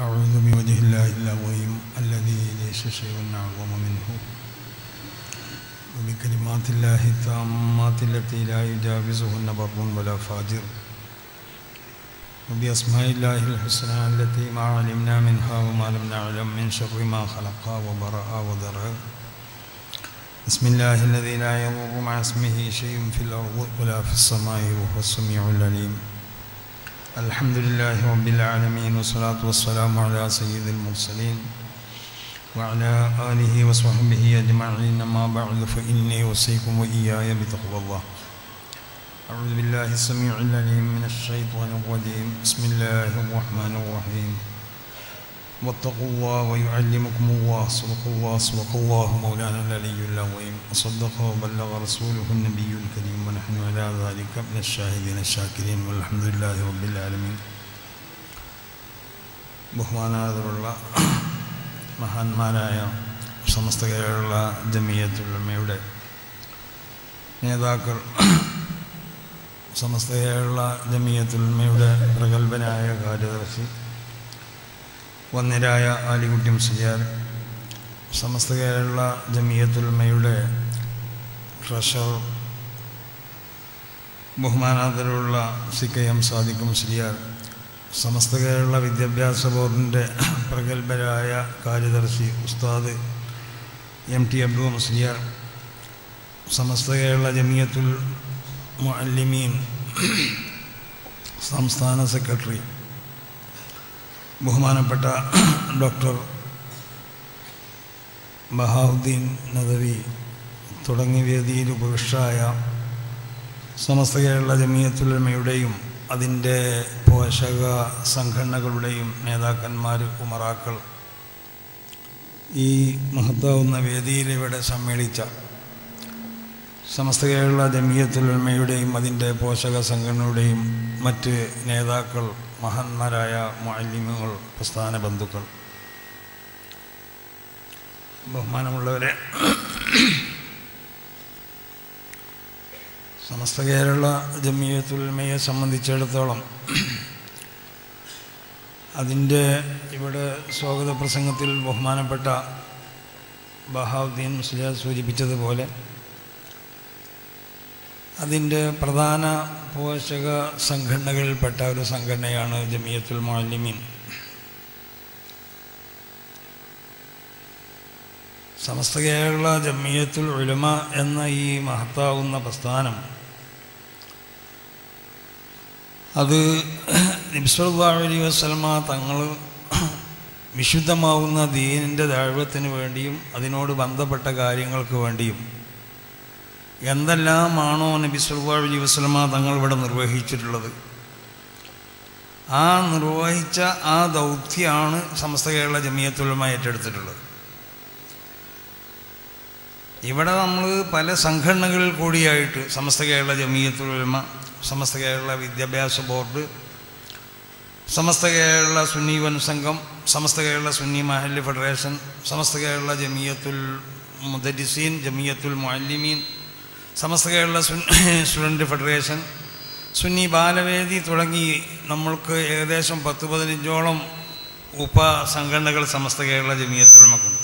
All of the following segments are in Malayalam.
أعوذ بوجه الله العظيم الذي ليس شيء أعظم منه وبكلمات الله التامات التي لا يجاوزهن بر ولا فاجر وبأسماء الله الحسنى التي ما علمنا منها وما لم نعلم من شر ما خلق وبرأ وذرأ بسم الله الذي لا يضر مع اسمه شيء في الأرض ولا في السماء وهو السميع العليم الحمد لله رب العالمين والصلاة والسلام على سيد المرسلين وعلى آله وصحبه أجمعين ما بعد فإني أوصيكم وإياي بتقوى الله أعوذ بالله السميع العليم من الشيطان الرجيم بسم الله الرحمن الرحيم واتقوا الله ويعلمكم الله صدق الله صدق الله مولانا العلي العظيم وصدق وبلغ رسوله النبي الكريم ونحن على ذلك من الشاهدين الشاكرين والحمد لله رب العالمين ബഹുമാനാദരുള്ള മഹാന്മാരായ സമസ്ത കേരള ജമിയത്തുള്ളമ്മയുടെ നേതാക്കൾ സമസ്ത കേരള ജമിയത്തുള്ളമ്മയുടെ പ്രഗത്ഭനായ കാര്യദർശി വന്നിരായ ആലിക്കുട്ടി മുസ്ലിയാർ സമസ്ത കേരള ജമിയത്തുൽമയുടെ ട്രഷറർ ബഹുമാനാദരവുള്ള C K M Sadiq Musliyar Samastha Kerala വിദ്യാഭ്യാസ ബോർഡിൻ്റെ പ്രഗത്ഭരായ കാര്യദർശി ഉസ്താദ് എം ടി അബ്ദു മുസ്ലിയാർ സമസ്ത കേരള ജമിയത്തുൽ മുഅല്ലിമീൻ സംസ്ഥാന സെക്രട്ടറി ബഹുമാനപ്പെട്ട ഡോക്ടർ ബഹാവുദ്ദീൻ നദവി തുടങ്ങിയ വേദിയിൽ ഉപവിഷ്ടായ സമസ്ത കേരള ജമിയത്തുലമയുടെയും അതിൻ്റെ പോഷക സംഘടനകളുടെയും നേതാക്കന്മാർ ഉമറാക്കൾ ഈ മഹത്താവുന്ന വേദിയിൽ ഇവിടെ സമ്മേളിച്ച സമസ്ത കേരള ജമിയത്തുലമയുടെയും അതിൻ്റെ പോഷക സംഘടനയുടെയും മറ്റ് നേതാക്കൾ മഹാന്മാരായ മാലിന്യങ്ങൾ പ്രസ്ഥാന ബന്ധുക്കൾ ബഹുമാനമുള്ളവരെ സമസ്ത കേരള ജമിയത്തുൽമയെ സംബന്ധിച്ചിടത്തോളം അതിൻ്റെ ഇവിടെ സ്വാഗത പ്രസംഗത്തിൽ ബഹുമാനപ്പെട്ട ബഹാവുദ്ദീൻ മുസ്ലിയാർ സൂചിപ്പിച്ചതുപോലെ അതിൻ്റെ പ്രധാന പോഷക സംഘടനകളിൽപ്പെട്ട ഒരു സംഘടനയാണ് ജമിയത്തുൽ മാലിമീൻ സമസ്ത കേരള ജമിയത്തുൽ ഉലമ എന്ന ഈ മഹത്താവുന്ന പ്രസ്ഥാനം അത് നബ്സല്ലാ അലി വസ്ലമ തങ്ങൾ വിശുദ്ധമാവുന്ന ദീനിൻ്റെ ദൈവത്തിന് വേണ്ടിയും അതിനോട് ബന്ധപ്പെട്ട കാര്യങ്ങൾക്ക് വേണ്ടിയും എന്തെല്ലാമാണോ നബി സല്ലാ അലി വസ്ലമ തങ്ങൾ ഇവിടെ നിർവഹിച്ചിട്ടുള്ളത് ആ നിർവഹിച്ച ആ ദൗത്യമാണ് സമസ്ത കേരള ജമിയത്തുലമ ഏറ്റെടുത്തിട്ടുള്ളത് ഇവിടെ നമ്മൾ പല സംഘടനകളിൽ കൂടിയായിട്ട് സമസ്ത കേരള ജമിയത്തുലമ സമസ്ത കേരള വിദ്യാഭ്യാസ ബോർഡ് സമസ്ത കേരള സുന്നി വൻ സംഘം സമസ്ത Kerala Sunni Mahallu federation Samastha Kerala Jamiyyathul Mudarriseen Jamiyyathul Muallimeen Samastha Kerala student federation Sunni Balavedi തുടങ്ങി നമ്മൾക്ക് ഏകദേശം പത്ത് പതിനഞ്ചോളം ഉപസംഘടനകൾ സമസ്ത കേരള ജമിയത്തുലമക്കുണ്ട്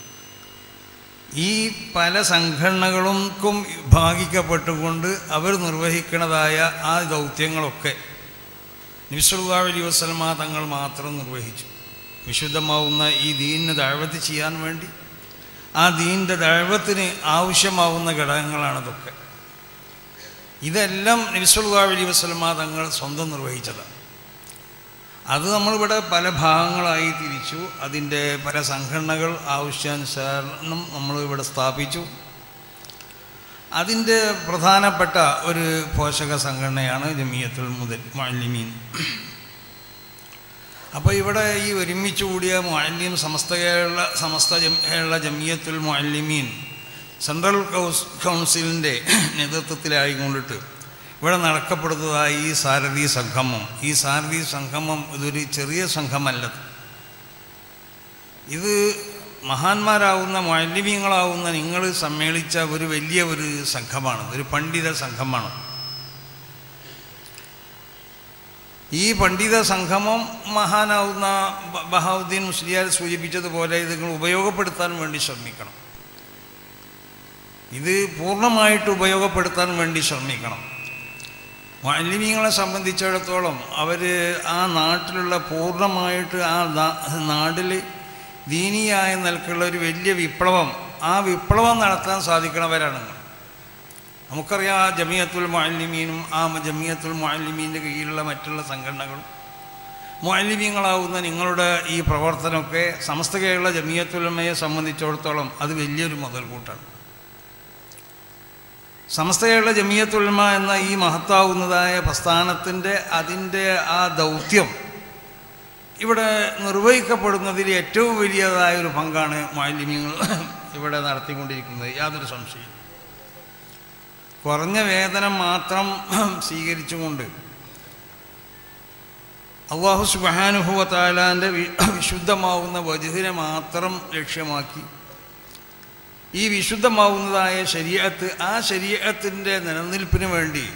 ഈ പല സംഘടനകൾക്കും ഭാഗിക്കപ്പെട്ടുകൊണ്ട് അവർ നിർവഹിക്കുന്നതായ ആ ദൗത്യങ്ങളൊക്കെ നിസ്ലുല്ലാ അലി വസ്ലമ തങ്ങൾ മാത്രം നിർവഹിച്ചു വിശുദ്ധമാവുന്ന ഈ ദീനിന് ദഴവത്ത് ചെയ്യാൻ വേണ്ടി ആ ദീനിൻ്റെ ദഴവത്തിന് ആവശ്യമാവുന്ന ഘടകങ്ങളാണതൊക്കെ ഇതെല്ലാം നബിസുല്ലാ അലി വസ്ലമ തങ്ങൾ സ്വന്തം നിർവഹിച്ചതാണ് അത് നമ്മളിവിടെ പല ഭാഗങ്ങളായി തിരിച്ചു അതിൻ്റെ പല സംഘടനകൾ ആവശ്യാനുസരണം നമ്മൾ ഇവിടെ സ്ഥാപിച്ചു അതിൻ്റെ പ്രധാനപ്പെട്ട ഒരു പോഷക സംഘടനയാണ് ജമിയത്തുൽ മുതൽ മാലിമീൻ അപ്പോൾ ഇവിടെ ഈ ഒരുമിച്ച് കൂടിയ മാലിന്യം സമസ്ത കേരള സമസ്ത കേരള ജമിയത്തുൽ മാലിമീൻ സെൻട്രൽ കൗൺസിലിൻ്റെ നേതൃത്വത്തിലായിക്കൊണ്ടിട്ട് ഇവിടെ നടക്കപ്പെടുന്നതായ ഈ സാരഥി സംഗമം ഈ സാരഥി സംഗമം ഇതൊരു ചെറിയ സംഘമല്ല ഇത് മഹാന്മാരാവുന്ന മാലിന്യങ്ങളാവുന്ന നിങ്ങൾ സമ്മേളിച്ച ഒരു വലിയ ഒരു സംഘമാണ് ഒരു പണ്ഡിത സംഘമാണ് ഈ പണ്ഡിത സംഗമം മഹാനാവുന്ന ബ- ബഹാവുദ്ദീൻ മുസ്ലിയാർ സൂചിപ്പിച്ചതുപോലെ ഇത് നിങ്ങൾ ഉപയോഗപ്പെടുത്താൻ വേണ്ടി ശ്രമിക്കണം ഇത് പൂർണ്ണമായിട്ട് ഉപയോഗപ്പെടുത്താൻ വേണ്ടി ശ്രമിക്കണം മാലിന്യങ്ങളെ സംബന്ധിച്ചിടത്തോളം അവർ ആ നാട്ടിലുള്ള പൂർണ്ണമായിട്ട് ആ നാട്ടിൽ ദീനീയായ നിലക്കുള്ള ഒരു വലിയ വിപ്ലവം ആ വിപ്ലവം നടത്താൻ സാധിക്കണവരാണ് നമുക്കറിയാം ആ ജമിയത്തുൽ മാലിമീനും ആ ജമിയത്തുൽ മാലിമീൻ്റെ കീഴിലുള്ള മറ്റുള്ള സംഘടനകളും മാലിന്യങ്ങളാവുന്ന നിങ്ങളുടെ ഈ പ്രവർത്തനമൊക്കെ സമസ്ത കേരള ജമിയത്തുലമയെ സംബന്ധിച്ചിടത്തോളം അത് വലിയൊരു മുതൽക്കൂട്ടാണ് സമസ്ത കേരള ജമിയത്തുൽമ എന്ന ഈ മഹത്താവുന്നതായ പ്രസ്ഥാനത്തിൻ്റെ അതിൻ്റെ ആ ദൗത്യം ഇവിടെ നിർവഹിക്കപ്പെടുന്നതിൽ ഏറ്റവും വലിയതായ ഒരു പങ്കാണ് മാലിന്യങ്ങൾ ഇവിടെ നടത്തിക്കൊണ്ടിരിക്കുന്നത് യാതൊരു സംശയം കുറഞ്ഞ വേതനം മാത്രം സ്വീകരിച്ചുകൊണ്ട് അള്ളാഹു സുബാനുഭവത്താലാൻ്റെ വിശുദ്ധമാവുന്ന വജുഹിനെ മാത്രം ലക്ഷ്യമാക്കി ഈ വിശുദ്ധമാവുന്നതായ ശരീരത്ത് ആ ശരീരത്തിൻ്റെ നിലനിൽപ്പിന് വേണ്ടി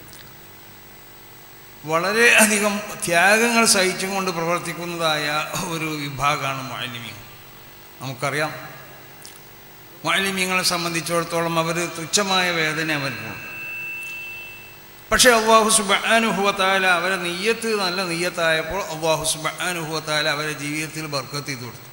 വളരെ അധികം ത്യാഗങ്ങൾ സഹിച്ചുകൊണ്ട് പ്രവർത്തിക്കുന്നതായ ഒരു വിഭാഗമാണ് മാലിന്യം നമുക്കറിയാം മാലിന്യങ്ങളെ സംബന്ധിച്ചിടത്തോളം അവർ തുച്ഛമായ വേദന അവർക്കുണ്ട് പക്ഷേ അള്ളാഹു സുബാനുഭവത്താല അവരെ നെയ്യത്ത് നല്ല നെയ്യത്തായപ്പോൾ അള്ളാഹു സുബാനുഭവത്താല അവരെ ജീവിതത്തിൽ ബർക്കത്ത് ചെയ്ത് കൊടുത്തു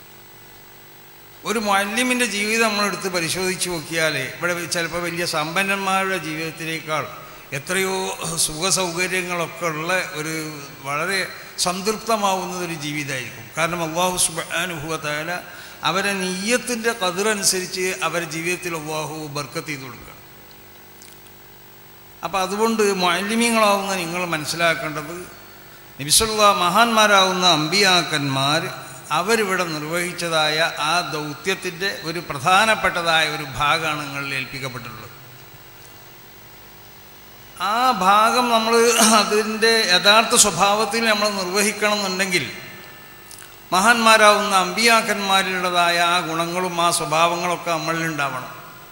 ഒരു മാലിന്യമിൻ്റെ ജീവിതം നമ്മളെടുത്ത് പരിശോധിച്ച് നോക്കിയാൽ ഇവിടെ ചിലപ്പോൾ വലിയ സമ്പന്നന്മാരുടെ ജീവിതത്തിനേക്കാൾ എത്രയോ സുഖ സൗകര്യങ്ങളൊക്കെ ഉള്ള ഒരു വളരെ സംതൃപ്തമാവുന്ന ഒരു ജീവിതമായിരിക്കും കാരണം അള്ളാഹു സുബാനുഭവത്താല അവരെ നെയ്യത്തിൻ്റെ കതിറനുസരിച്ച് അവരെ ജീവിതത്തിൽ അള്ളാഹു ബർക്കത്ത് ചെയ്ത് കൊടുക്കുക അപ്പം അതുകൊണ്ട് മാലിന്യങ്ങളാവുന്ന നിങ്ങൾ മനസ്സിലാക്കേണ്ടത് നിബിസുള്ള മഹാന്മാരാവുന്ന അമ്പിയാക്കന്മാർ അവരിവിടെ നിർവഹിച്ചതായ ആ ദൗത്യത്തിൻ്റെ ഒരു പ്രധാനപ്പെട്ടതായ ഒരു ഭാഗമാണ് നിങ്ങളിൽ ഏൽപ്പിക്കപ്പെട്ടിട്ടുള്ളത് ആ ഭാഗം നമ്മൾ അതിൻ്റെ യഥാർത്ഥ സ്വഭാവത്തിൽ നമ്മൾ നിർവഹിക്കണം എന്നുണ്ടെങ്കിൽ മഹാന്മാരാവുന്ന അമ്പിയാക്കന്മാരിലുള്ളതായ ആ ഗുണങ്ങളും ആ സ്വഭാവങ്ങളൊക്കെ നമ്മളിലുണ്ടാവണം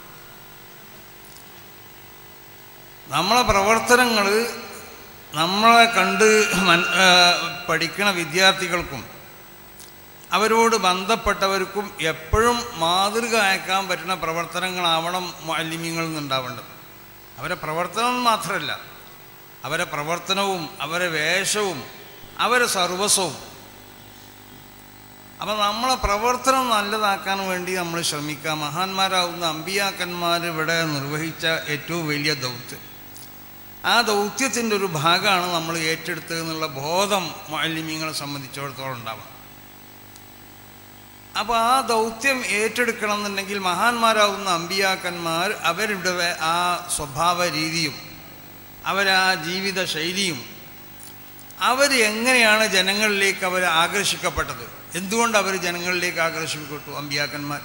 നമ്മളെ പ്രവർത്തനങ്ങൾ നമ്മളെ കണ്ട് മൻ പഠിക്കണ വിദ്യാർത്ഥികൾക്കും അവരോട് ബന്ധപ്പെട്ടവർക്കും എപ്പോഴും മാതൃക അയക്കാൻ പറ്റുന്ന പ്രവർത്തനങ്ങളാവണം മാലിന്യങ്ങളിൽ നിന്നുണ്ടാവേണ്ടത് അവരെ പ്രവർത്തനം മാത്രമല്ല അവരെ പ്രവർത്തനവും അവരെ വേഷവും അവരെ സർവസ്വവും അപ്പം നമ്മളെ പ്രവർത്തനം നല്ലതാക്കാൻ വേണ്ടി നമ്മൾ ശ്രമിക്കുക മഹാന്മാരാവുന്ന അമ്പിയാക്കന്മാർ ഇവിടെ നിർവഹിച്ച ഏറ്റവും വലിയ ദൗത്യം ആ ദൗത്യത്തിൻ്റെ ഒരു ഭാഗമാണ് നമ്മൾ ഏറ്റെടുത്തത് എന്നുള്ള ബോധം മാലിന്യങ്ങളെ സംബന്ധിച്ചിടത്തോളം ഉണ്ടാവണം അപ്പോൾ ആ ദൗത്യം ഏറ്റെടുക്കണം എന്നുണ്ടെങ്കിൽ മഹാന്മാരാവുന്ന അമ്പിയാക്കന്മാർ അവരുടെ ആ സ്വഭാവ രീതിയും അവരാ ജീവിത ശൈലിയും അവർ എങ്ങനെയാണ് ജനങ്ങളിലേക്ക് അവർ ആകർഷിക്കപ്പെട്ടത് എന്തുകൊണ്ട് അവർ ജനങ്ങളിലേക്ക് ആകർഷിക്കപ്പെട്ടു അമ്പിയാക്കന്മാർ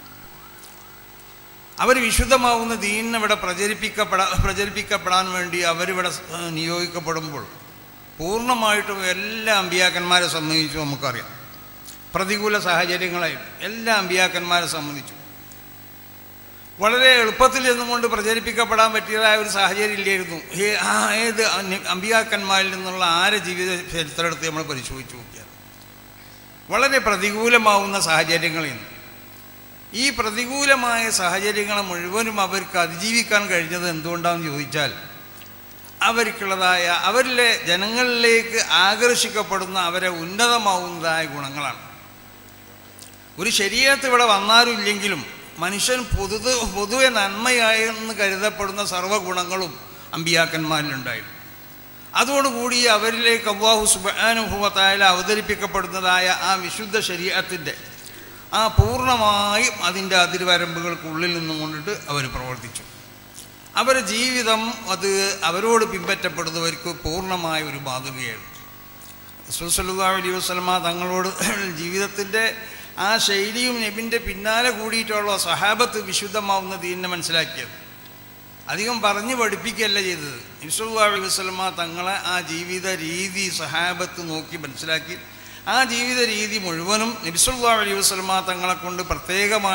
അവർ വിശുദ്ധമാവുന്ന ദീനിനെ ഇവിടെ പ്രചരിപ്പിക്കപ്പെടാ പ്രചരിപ്പിക്കപ്പെടാൻ വേണ്ടി അവരിവിടെ നിയോഗിക്കപ്പെടുമ്പോൾ പൂർണ്ണമായിട്ടും എല്ലാ അമ്പിയാക്കന്മാരെ സംബന്ധിച്ചു നമുക്കറിയാം പ്രതികൂല സാഹചര്യങ്ങളായും എല്ലാ അമ്പിയാക്കന്മാരെ സംബന്ധിച്ചു വളരെ എളുപ്പത്തിൽ നിന്നുകൊണ്ട് പ്രചരിപ്പിക്കപ്പെടാൻ പറ്റിയതായ ഒരു സാഹചര്യം ഇല്ലായിരുന്നു ആ ഏത് അമ്പിയാക്കന്മാരിൽ നിന്നുള്ള ആരെ ജീവിത ചരിത്രം എടുത്ത് നമ്മൾ പരിശോധിച്ച് നോക്കിയാൽ വളരെ പ്രതികൂലമാവുന്ന സാഹചര്യങ്ങളിൽ നിന്ന് ഈ പ്രതികൂലമായ സാഹചര്യങ്ങളെ മുഴുവനും അവർക്ക് അതിജീവിക്കാൻ കഴിഞ്ഞത് എന്തുകൊണ്ടാണെന്ന് ചോദിച്ചാൽ അവർക്കുള്ളതായ അവരിലെ ജനങ്ങളിലേക്ക് ആകർഷിക്കപ്പെടുന്ന അവരെ ഉന്നതമാവുന്നതായ ഗുണങ്ങളാണ് ഒരു ശരീരത്ത് ഇവിടെ വന്നാലും ഇല്ലെങ്കിലും മനുഷ്യൻ പൊതു പൊതുവെ നന്മയായെന്ന് കരുതപ്പെടുന്ന സർവ്വഗുണങ്ങളും അമ്പിയാക്കന്മാരിലുണ്ടായിരുന്നു അതോടുകൂടി അവരിലേക്ക് അള്ളാഹു സുബാനുഭവത്തായാലും അവതരിപ്പിക്കപ്പെടുന്നതായ ആ വിശുദ്ധ ശരീരത്തിൻ്റെ ആ പൂർണ്ണമായും അതിൻ്റെ അതിർവരമ്പുകൾക്കുള്ളിൽ നിന്നും കൊണ്ടിട്ട് അവർ പ്രവർത്തിച്ചു അവരുടെ ജീവിതം അത് അവരോട് പിൻപറ്റപ്പെടുന്നവർക്ക് പൂർണ്ണമായ ഒരു മാതൃകയായിരുന്നു റസൂൽ അലൈഹി വസ്ലമ തങ്ങളോട് ജീവിതത്തിൻ്റെ ആ ശൈലിയും നബിൻ്റെ പിന്നാലെ കൂടിയിട്ടുള്ള സഹാബത്ത് വിശുദ്ധമാവുന്ന ദീനിനെ മനസ്സിലാക്കിയത് അധികം പറഞ്ഞു പഠിപ്പിക്കുകയല്ല ചെയ്തത് നിസുല്ലാ അലൈഹി വസ്ലമ തങ്ങളെ ആ ജീവിത രീതി സഹാബത്ത് നോക്കി മനസ്സിലാക്കി ആ ജീവിത രീതി മുഴുവനും നബിസുല്ലാ അലൈഹി വസ്ലമ തങ്ങളെ കൊണ്ട്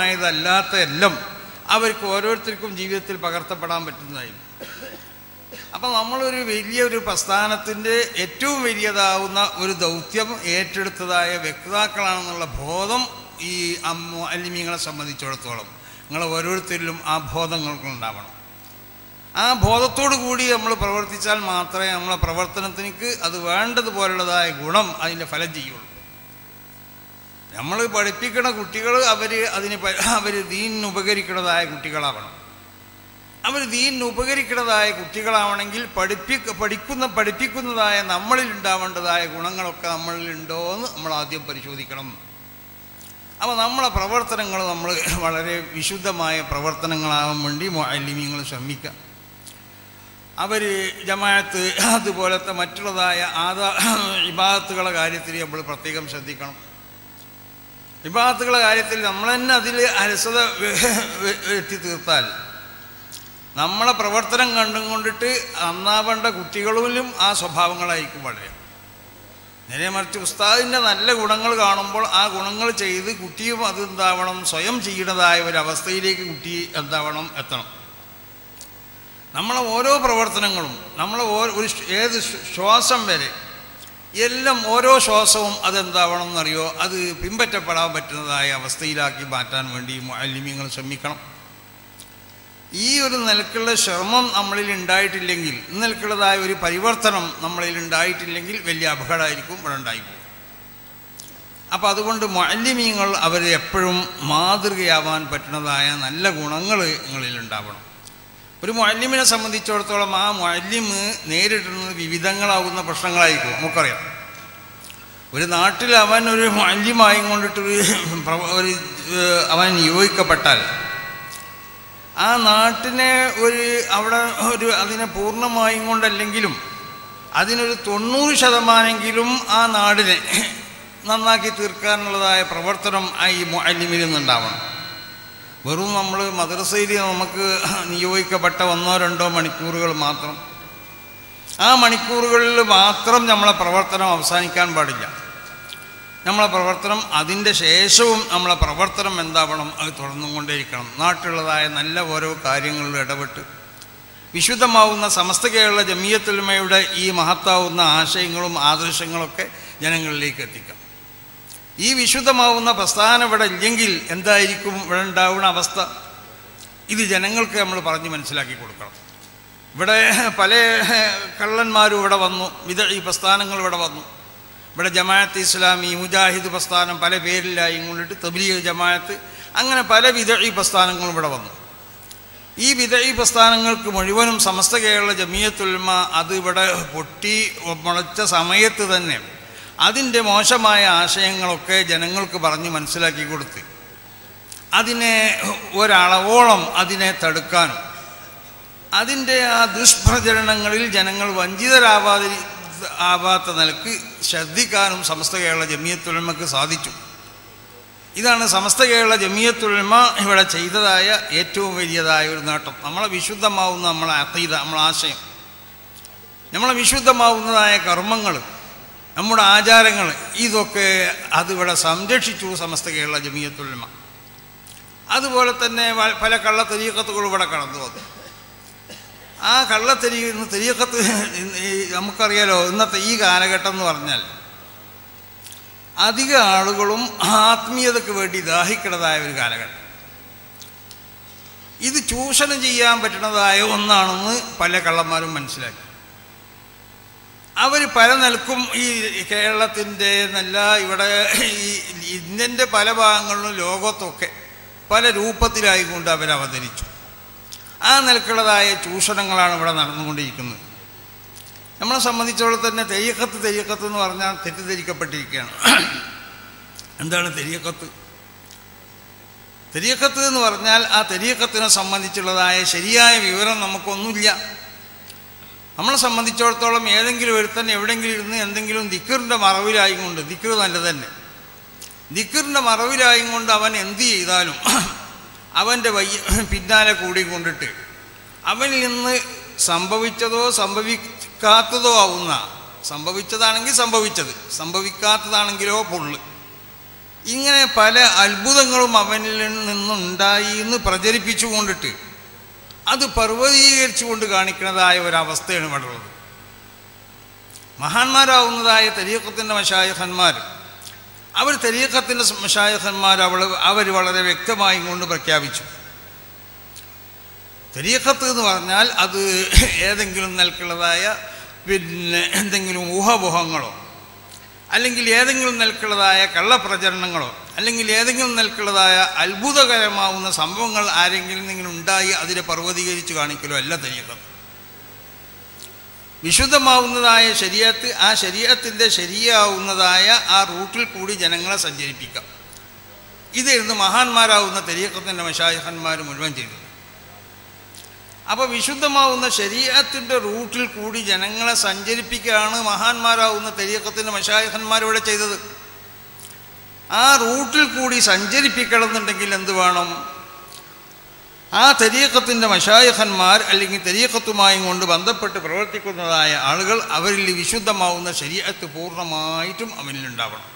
പ്രത്യേകമായതല്ലാത്ത എല്ലാം അവർക്ക് ഓരോരുത്തർക്കും ജീവിതത്തിൽ പകർത്തപ്പെടാൻ പറ്റുന്നതായിരുന്നു അപ്പം നമ്മളൊരു വലിയൊരു പ്രസ്ഥാനത്തിൻ്റെ ഏറ്റവും വലിയതാവുന്ന ഒരു ദൗത്യം ഏറ്റെടുത്തതായ വ്യക്താക്കളാണെന്നുള്ള ബോധം ഈ അല്ലിമീങ്ങളെ സംബന്ധിച്ചിടത്തോളം നിങ്ങൾ ഓരോരുത്തരിലും ആ ബോധങ്ങൾക്കുണ്ടാവണം ആ ബോധത്തോടു കൂടി നമ്മൾ പ്രവർത്തിച്ചാൽ മാത്രമേ നമ്മളെ പ്രവർത്തനത്തിനക്ക് അത് വേണ്ടതുപോലുള്ളതായ ഗുണം അതിൻ്റെ ഫലം ചെയ്യുള്ളൂ നമ്മൾ പഠിപ്പിക്കുന്ന കുട്ടികൾ അവർ അതിന് അവർ ദീനിന് ഉപകരിക്കുന്നതായ കുട്ടികളാവണം അവർ ദീനിന് ഉപകരിക്കുന്നതായ കുട്ടികളാവണമെങ്കിൽ പഠിപ്പി പഠിക്കുന്ന പഠിപ്പിക്കുന്നതായ നമ്മളിൽ ഉണ്ടാവേണ്ടതായ ഗുണങ്ങളൊക്കെ നമ്മളിലുണ്ടോ എന്ന് നമ്മൾ ആദ്യം പരിശോധിക്കണം അപ്പോൾ നമ്മളെ പ്രവർത്തനങ്ങൾ നമ്മൾ വളരെ വിശുദ്ധമായ പ്രവർത്തനങ്ങളാവാൻ വേണ്ടി മൊഅല്ലിമീങ്ങൾ ശ്രമിക്കുക അവർ ജമാഅത്ത് അതുപോലത്തെ മറ്റുള്ളതായ ആദാ ഇബാദത്തുകളുടെ കാര്യത്തിൽ നമ്മൾ പ്രത്യേകം ശ്രദ്ധിക്കണം ഇബാദത്തുകളുടെ കാര്യത്തിൽ നമ്മൾ തന്നെ അതിൽ അലസത എത്തി തീർത്താൽ നമ്മളെ പ്രവർത്തനം കണ്ടും കൊണ്ടിട്ട് നന്നാവേണ്ട കുട്ടികളിലും ആ സ്വഭാവങ്ങളായിരിക്കും വളരെ നേരെ മറിച്ച് ഉസ്താദിൻ്റെ നല്ല ഗുണങ്ങൾ കാണുമ്പോൾ ആ ഗുണങ്ങൾ ചെയ്ത് കുട്ടിയും അത് എന്താവണം സ്വയം ചെയ്യുന്നതായ ഒരു അവസ്ഥയിലേക്ക് കുട്ടി എന്താവണം എത്തണം നമ്മളെ ഓരോ പ്രവർത്തനങ്ങളും നമ്മളെ ഒരു ഏത് ശ്വാസം വരെ എല്ലാം ഓരോ ശ്വാസവും അതെന്താവണം എന്നറിയോ അത് പിൻപറ്റപ്പെടാൻ പറ്റുന്നതായ അവസ്ഥയിലാക്കി മാറ്റാൻ വേണ്ടി മാലിന്യങ്ങൾ ശ്രമിക്കണം ഈ ഒരു നിലക്കുള്ള ശ്രമം നമ്മളിൽ ഉണ്ടായിട്ടില്ലെങ്കിൽ നിലക്കുള്ളതായ ഒരു പരിവർത്തനം നമ്മളിൽ ഉണ്ടായിട്ടില്ലെങ്കിൽ വലിയ അപകടമായിരിക്കും ഇവിടെ ഉണ്ടായിപ്പോകും അപ്പോൾ അതുകൊണ്ട് മാലിന്യങ്ങൾ അവർ എപ്പോഴും മാതൃകയാവാൻ പറ്റുന്നതായ നല്ല ഗുണങ്ങൾ നിങ്ങളിൽ ഉണ്ടാവണം ഒരു മുഅല്ലിമിനെ സംബന്ധിച്ചിടത്തോളം ആ മുഅല്ലിമ് നേരിടുന്നത് വിവിധങ്ങളാകുന്ന പ്രശ്നങ്ങളായിരിക്കും നമുക്കറിയാം ഒരു നാട്ടിൽ അവൻ ഒരു മുഅല്ലിമായി കൊണ്ടിട്ടൊരു ഒരു അവൻ നിയോഗിക്കപ്പെട്ടാൽ ആ നാട്ടിനെ ഒരു അവിടെ ഒരു അതിനെ പൂർണ്ണമായും കൊണ്ടല്ലെങ്കിലും അതിനൊരു തൊണ്ണൂറ് ശതമാനെങ്കിലും ആ നാടിനെ നന്നാക്കി തീർക്കാനുള്ളതായ പ്രവർത്തനം ആ ഈ മുഅല്ലിമിൽ നിന്നുണ്ടാവണം വെറും നമ്മൾ മദ്രസയിൽ നമുക്ക് നിയോഗിക്കപ്പെട്ട ഒന്നോ രണ്ടോ മണിക്കൂറുകൾ മാത്രം ആ മണിക്കൂറുകളിൽ മാത്രം നമ്മളെ പ്രവർത്തനം അവസാനിക്കാൻ പാടില്ല നമ്മളെ പ്രവർത്തനം അതിൻ്റെ ശേഷവും നമ്മളെ പ്രവർത്തനം എന്താവണം അത് തുടർന്നുകൊണ്ടേയിരിക്കണം നാട്ടിലുള്ളതായ നല്ല ഓരോ കാര്യങ്ങളിൽ ഇടപെട്ട് വിശുദ്ധമാവുന്ന സമസ്ത കേരള ജമീയത്തുലമയുടെ ഈ മഹത്താവുന്ന ആശയങ്ങളും ആദർശങ്ങളൊക്കെ ജനങ്ങളിലേക്ക് എത്തിക്കാം ഈ വിശുദ്ധമാവുന്ന പ്രസ്ഥാനം ഇവിടെ ഇല്ലെങ്കിൽ എന്തായിരിക്കും ഇവിടെ ഉണ്ടാവുന്ന അവസ്ഥ ഇത് ജനങ്ങൾക്ക് നമ്മൾ പറഞ്ഞ് മനസ്സിലാക്കി കൊടുക്കണം ഇവിടെ പല കള്ളന്മാരും ഇവിടെ വന്നു വിധ ഈ പ്രസ്ഥാനങ്ങൾ ഇവിടെ വന്നു ഇവിടെ ജമാഅത്ത് ഇസ്ലാമി മുജാഹിദ് പ്രസ്ഥാനം പല പേരിലായി കൊണ്ടിട്ട് തബ്ലീഗ് ജമാഅത്ത് അങ്ങനെ പല വിധ ഈ പ്രസ്ഥാനങ്ങളും ഇവിടെ വന്നു ഈ വിധ ഈ പ്രസ്ഥാനങ്ങൾക്ക് മുഴുവനും സമസ്ത കേരള ജമീയത്തുൽമ അത് ഇവിടെ പൊട്ടി മുളച്ച സമയത്ത് തന്നെ അതിൻ്റെ മോശമായ ആശയങ്ങളൊക്കെ ജനങ്ങൾക്ക് പറഞ്ഞ് മനസ്സിലാക്കി കൊടുത്ത് അതിനെ ഒരളവോളം അതിനെ തടുക്കാനും അതിൻ്റെ ആ ദുഷ്പ്രചരണങ്ങളിൽ ജനങ്ങൾ വഞ്ചിതരാവാതി ആവാത്ത നിലക്ക് ശ്രദ്ധിക്കാനും സമസ്ത കേരള ജമിയത്തുലമക്ക് സാധിച്ചു ഇതാണ് സമസ്ത കേരള ജമിയത്തുലമ ഇവിടെ ചെയ്തതായ ഏറ്റവും വലിയതായ ഒരു നേട്ടം നമ്മളെ വിശുദ്ധമാവുന്ന നമ്മളെ അതീത നമ്മളെ ആശയം നമ്മളെ വിശുദ്ധമാവുന്നതായ കർമ്മങ്ങൾ നമ്മുടെ ആചാരങ്ങൾ ഇതൊക്കെ അതിവിടെ സംരക്ഷിച്ചു സമസ്ത കേരള ജമിയത്തുലമ അതുപോലെ തന്നെ പല കള്ളത്തെരീക്കത്തുകളും ഇവിടെ കടന്നു വന്നു ആ കള്ളത്തെരി തെരീക്കത്ത് നമുക്കറിയാലോ ഇന്നത്തെ ഈ കാലഘട്ടം എന്ന് പറഞ്ഞാൽ അധിക ആളുകളും ആത്മീയതയ്ക്ക് വേണ്ടി ദാഹിക്കുന്നതായ ഒരു കാലഘട്ടം ഇത് ചൂഷണം ചെയ്യാൻ പറ്റുന്നതായ ഒന്നാണെന്ന് പല കള്ളന്മാരും മനസ്സിലാക്കി അവർ പല നിലക്കും ഈ കേരളത്തിൻ്റെ നല്ല ഇവിടെ ഈ ഇന്ത്യൻ്റെ പല ഭാഗങ്ങളിലും ലോകത്തൊക്കെ പല രൂപത്തിലായിക്കൊണ്ട് അവർ അവതരിച്ചു ആ നിലക്കുള്ളതായ ചൂഷണങ്ങളാണ് ഇവിടെ നടന്നുകൊണ്ടിരിക്കുന്നത് നമ്മളെ സംബന്ധിച്ചോളം തന്നെ തെയ്യക്കത്ത് തെയ്യക്കത്ത് എന്ന് പറഞ്ഞാൽ തെറ്റിദ്ധരിക്കപ്പെട്ടിരിക്കുകയാണ് എന്താണ് തെയ്യക്കത്ത് തെരിയക്കത്ത് എന്ന് പറഞ്ഞാൽ ആ തെരിയക്കത്തിനെ സംബന്ധിച്ചുള്ളതായ ശരിയായ വിവരം നമുക്കൊന്നുമില്ല നമ്മളെ സംബന്ധിച്ചിടത്തോളം ഏതെങ്കിലും ഒരുത്തൻ എവിടെയെങ്കിലും ഇരുന്ന് എന്തെങ്കിലും ദിക്കറിൻ്റെ മറവിലായും കൊണ്ട് ദിക്കർ നല്ലത് തന്നെ ദിക്കറിൻ്റെ മറവിലായും കൊണ്ട് അവൻ എന്ത് ചെയ്താലും അവൻ്റെ വയ്യ പിന്നാലെ കൂടി കൊണ്ടിട്ട് അവനിൽ നിന്ന് സംഭവിച്ചതോ സംഭവിക്കാത്തതോ ആവുന്ന സംഭവിച്ചതാണെങ്കിൽ സംഭവിച്ചത് സംഭവിക്കാത്തതാണെങ്കിലോ പൊള്ള് ഇങ്ങനെ പല അത്ഭുതങ്ങളും അവനിൽ നിന്നുണ്ടായി എന്ന് പ്രചരിപ്പിച്ചു കൊണ്ടിട്ട് അത് പർവ്വതീകരിച്ചുകൊണ്ട് കാണിക്കുന്നതായ ഒരവസ്ഥയാണ് ഇവിടെ ഉള്ളത് മഹാന്മാരാവുന്നതായ തെരീക്കത്തിൻ്റെ മഷായഹന്മാർ അവർ തെരീക്കത്തിൻ്റെ മഷായഹന്മാർ അവൾ അവർ വളരെ വ്യക്തമായും കൊണ്ട് പ്രഖ്യാപിച്ചു തെരീക്കത്ത് എന്ന് പറഞ്ഞാൽ അത് ഏതെങ്കിലും നിലക്കുള്ളതായ പിന്നെ എന്തെങ്കിലും ഊഹബോഹങ്ങളോ അല്ലെങ്കിൽ ഏതെങ്കിലും നിലക്കുള്ളതായ കള്ളപ്രചരണങ്ങളോ അല്ലെങ്കിൽ ഏതെങ്കിലും നിലക്കുള്ളതായ അത്ഭുതകരമാവുന്ന സംഭവങ്ങൾ ആരെങ്കിലും ഇങ്ങനെ ഉണ്ടായി അതിനെ പർവ്വതീകരിച്ച് കാണിക്കലോ അല്ല തെരീക്കത്ത് വിശുദ്ധമാവുന്നതായ ശരീരത്ത് ആ ശരീരത്തിൻ്റെ ശരിയാവുന്നതായ ആ റൂട്ടിൽ കൂടി ജനങ്ങളെ സഞ്ചരിപ്പിക്കാം ഇതായിരുന്നു മഹാന്മാരാവുന്ന തെരീക്കത്തിൻ്റെ മഷായഹന്മാർ മുഴുവൻ ചെയ്തത് അപ്പോൾ വിശുദ്ധമാവുന്ന ശരീരത്തിൻ്റെ റൂട്ടിൽ കൂടി ജനങ്ങളെ സഞ്ചരിപ്പിക്കുകയാണ് മഹാന്മാരാവുന്ന തെരീക്കത്തിൻ്റെ മഷായഹന്മാർ ഇവിടെ ചെയ്തത് ആ റൂട്ടിൽ കൂടി സഞ്ചരിപ്പിക്കണമെന്നുണ്ടെങ്കിൽ എന്ത് വേണം ആ തെരീക്കത്തിൻ്റെ മഷായഹന്മാർ അല്ലെങ്കിൽ തെരീക്കത്തുമായും കൊണ്ട് ബന്ധപ്പെട്ട് പ്രവർത്തിക്കുന്നതായ ആളുകൾ അവരിൽ വിശുദ്ധമാവുന്ന ശരീരത്ത് പൂർണ്ണമായിട്ടും അവനിലുണ്ടാവണം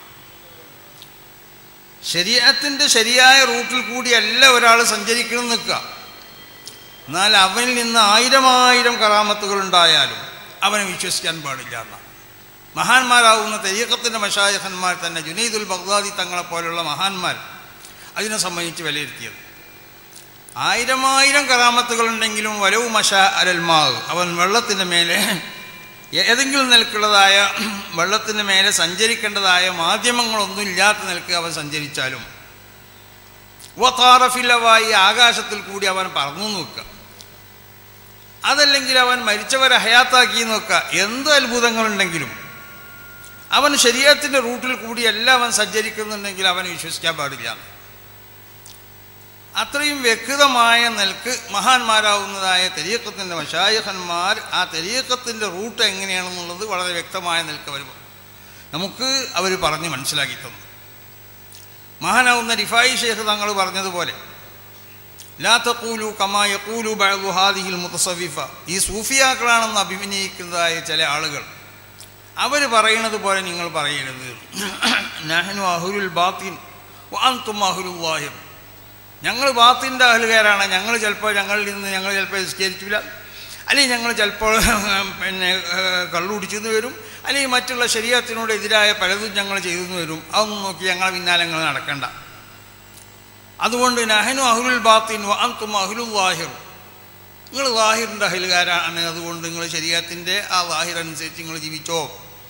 ശരീരത്തിൻ്റെ ശരിയായ റൂട്ടിൽ കൂടിയല്ല ഒരാൾ സഞ്ചരിക്കണം നിൽക്കുക എന്നാൽ അവനിൽ നിന്ന് ആയിരമായിരം കറാമത്തുകൾ ഉണ്ടായാലും അവനെ വിശ്വസിക്കാൻ പാടില്ല എന്നാണ് മഹാന്മാരാവുന്ന തെരീക്കത്തിൻ്റെ മഷായഹന്മാർ തന്നെ ജുനൈദുൽ ബഗ്ദാദി തങ്ങളെപ്പോലുള്ള മഹാന്മാർ അതിനെ സംബന്ധിച്ച് വിലയിരുത്തിയത് ആയിരമായിരം കറാമത്തുകൾ ഉണ്ടെങ്കിലും വലവ് മഷ അലൽമാവ് അവൻ വെള്ളത്തിൻ്റെ മേലെ ഏതെങ്കിലും നിലക്കുള്ളതായ വെള്ളത്തിൻ്റെ മേലെ സഞ്ചരിക്കേണ്ടതായ മാധ്യമങ്ങളൊന്നും ഇല്ലാത്ത നിലക്ക് അവൻ സഞ്ചരിച്ചാലും വത്താറഫില്ലവായി ആകാശത്തിൽ കൂടി അവൻ പറന്നു നോക്കുക അതല്ലെങ്കിൽ അവൻ മരിച്ചവരെ ഹയാത്താക്കി നോക്കുക എന്ത് അത്ഭുതങ്ങളുണ്ടെങ്കിലും അവൻ ശരീരത്തിൻ്റെ റൂട്ടിൽ കൂടിയല്ല അവൻ സഞ്ചരിക്കുന്നുണ്ടെങ്കിൽ അവനെ വിശ്വസിക്കാൻ പാടില്ല അത്രയും വ്യക്തമായ നിലക്ക് മഹാന്മാരാവുന്നതായ തെരീക്കത്തിൻ്റെ മഷായഹന്മാർ ആ തെരീക്കത്തിൻ്റെ റൂട്ട് എങ്ങനെയാണെന്നുള്ളത് വളരെ വ്യക്തമായ നിലക്ക് അവർ നമുക്ക് അവർ പറഞ്ഞ് മനസ്സിലാക്കി തന്നു മഹാനാവുന്ന റിഫായി ഷേഖ് തങ്ങൾ പറഞ്ഞതുപോലെ ലാ തക്കൂലു കമാ യക്കൂലു ബഹുഹാദിഹിൽ മുത്തസവിഫ ഈ സൂഫിയാക്കളാണെന്ന് അഭിനയിക്കുന്നതായ ചില ആളുകൾ അവർ പറയുന്നത് പോലെ നിങ്ങൾ പറയരുത് നഹനു അഹുലുൽ ബാത്തിൻ വാന്തും അഹുലുൽ വാഹിർ ഞങ്ങൾ ബാത്തിൻ്റെ അഹലുകാരാണ് ഞങ്ങൾ ചിലപ്പോൾ ഞങ്ങളിൽ നിന്ന് ഞങ്ങൾ ചിലപ്പോൾ നിസ്കരിച്ചില്ല അല്ലെങ്കിൽ ഞങ്ങൾ ചിലപ്പോൾ പിന്നെ കള്ളുടിച്ചെന്ന് വരും അല്ലെങ്കിൽ മറ്റുള്ള ശരീരത്തിനോട് എതിരായ പലതും ഞങ്ങൾ ചെയ്തെന്ന് വരും അതൊന്നും നോക്കി ഞങ്ങൾ പിന്നാലെ നിങ്ങൾ നടക്കണ്ട അതുകൊണ്ട് നഹനു അഹുലുൽ ബാത്തിൻ അന്തും അഹുലുൽ വാഹിർ നിങ്ങൾ വാഹിറിൻ്റെ അഹലുകാരാണ് അതുകൊണ്ട് നിങ്ങൾ ശരീരത്തിൻ്റെ ആ വാഹിർ അനുസരിച്ച് നിങ്ങൾ ജീവിച്ചോ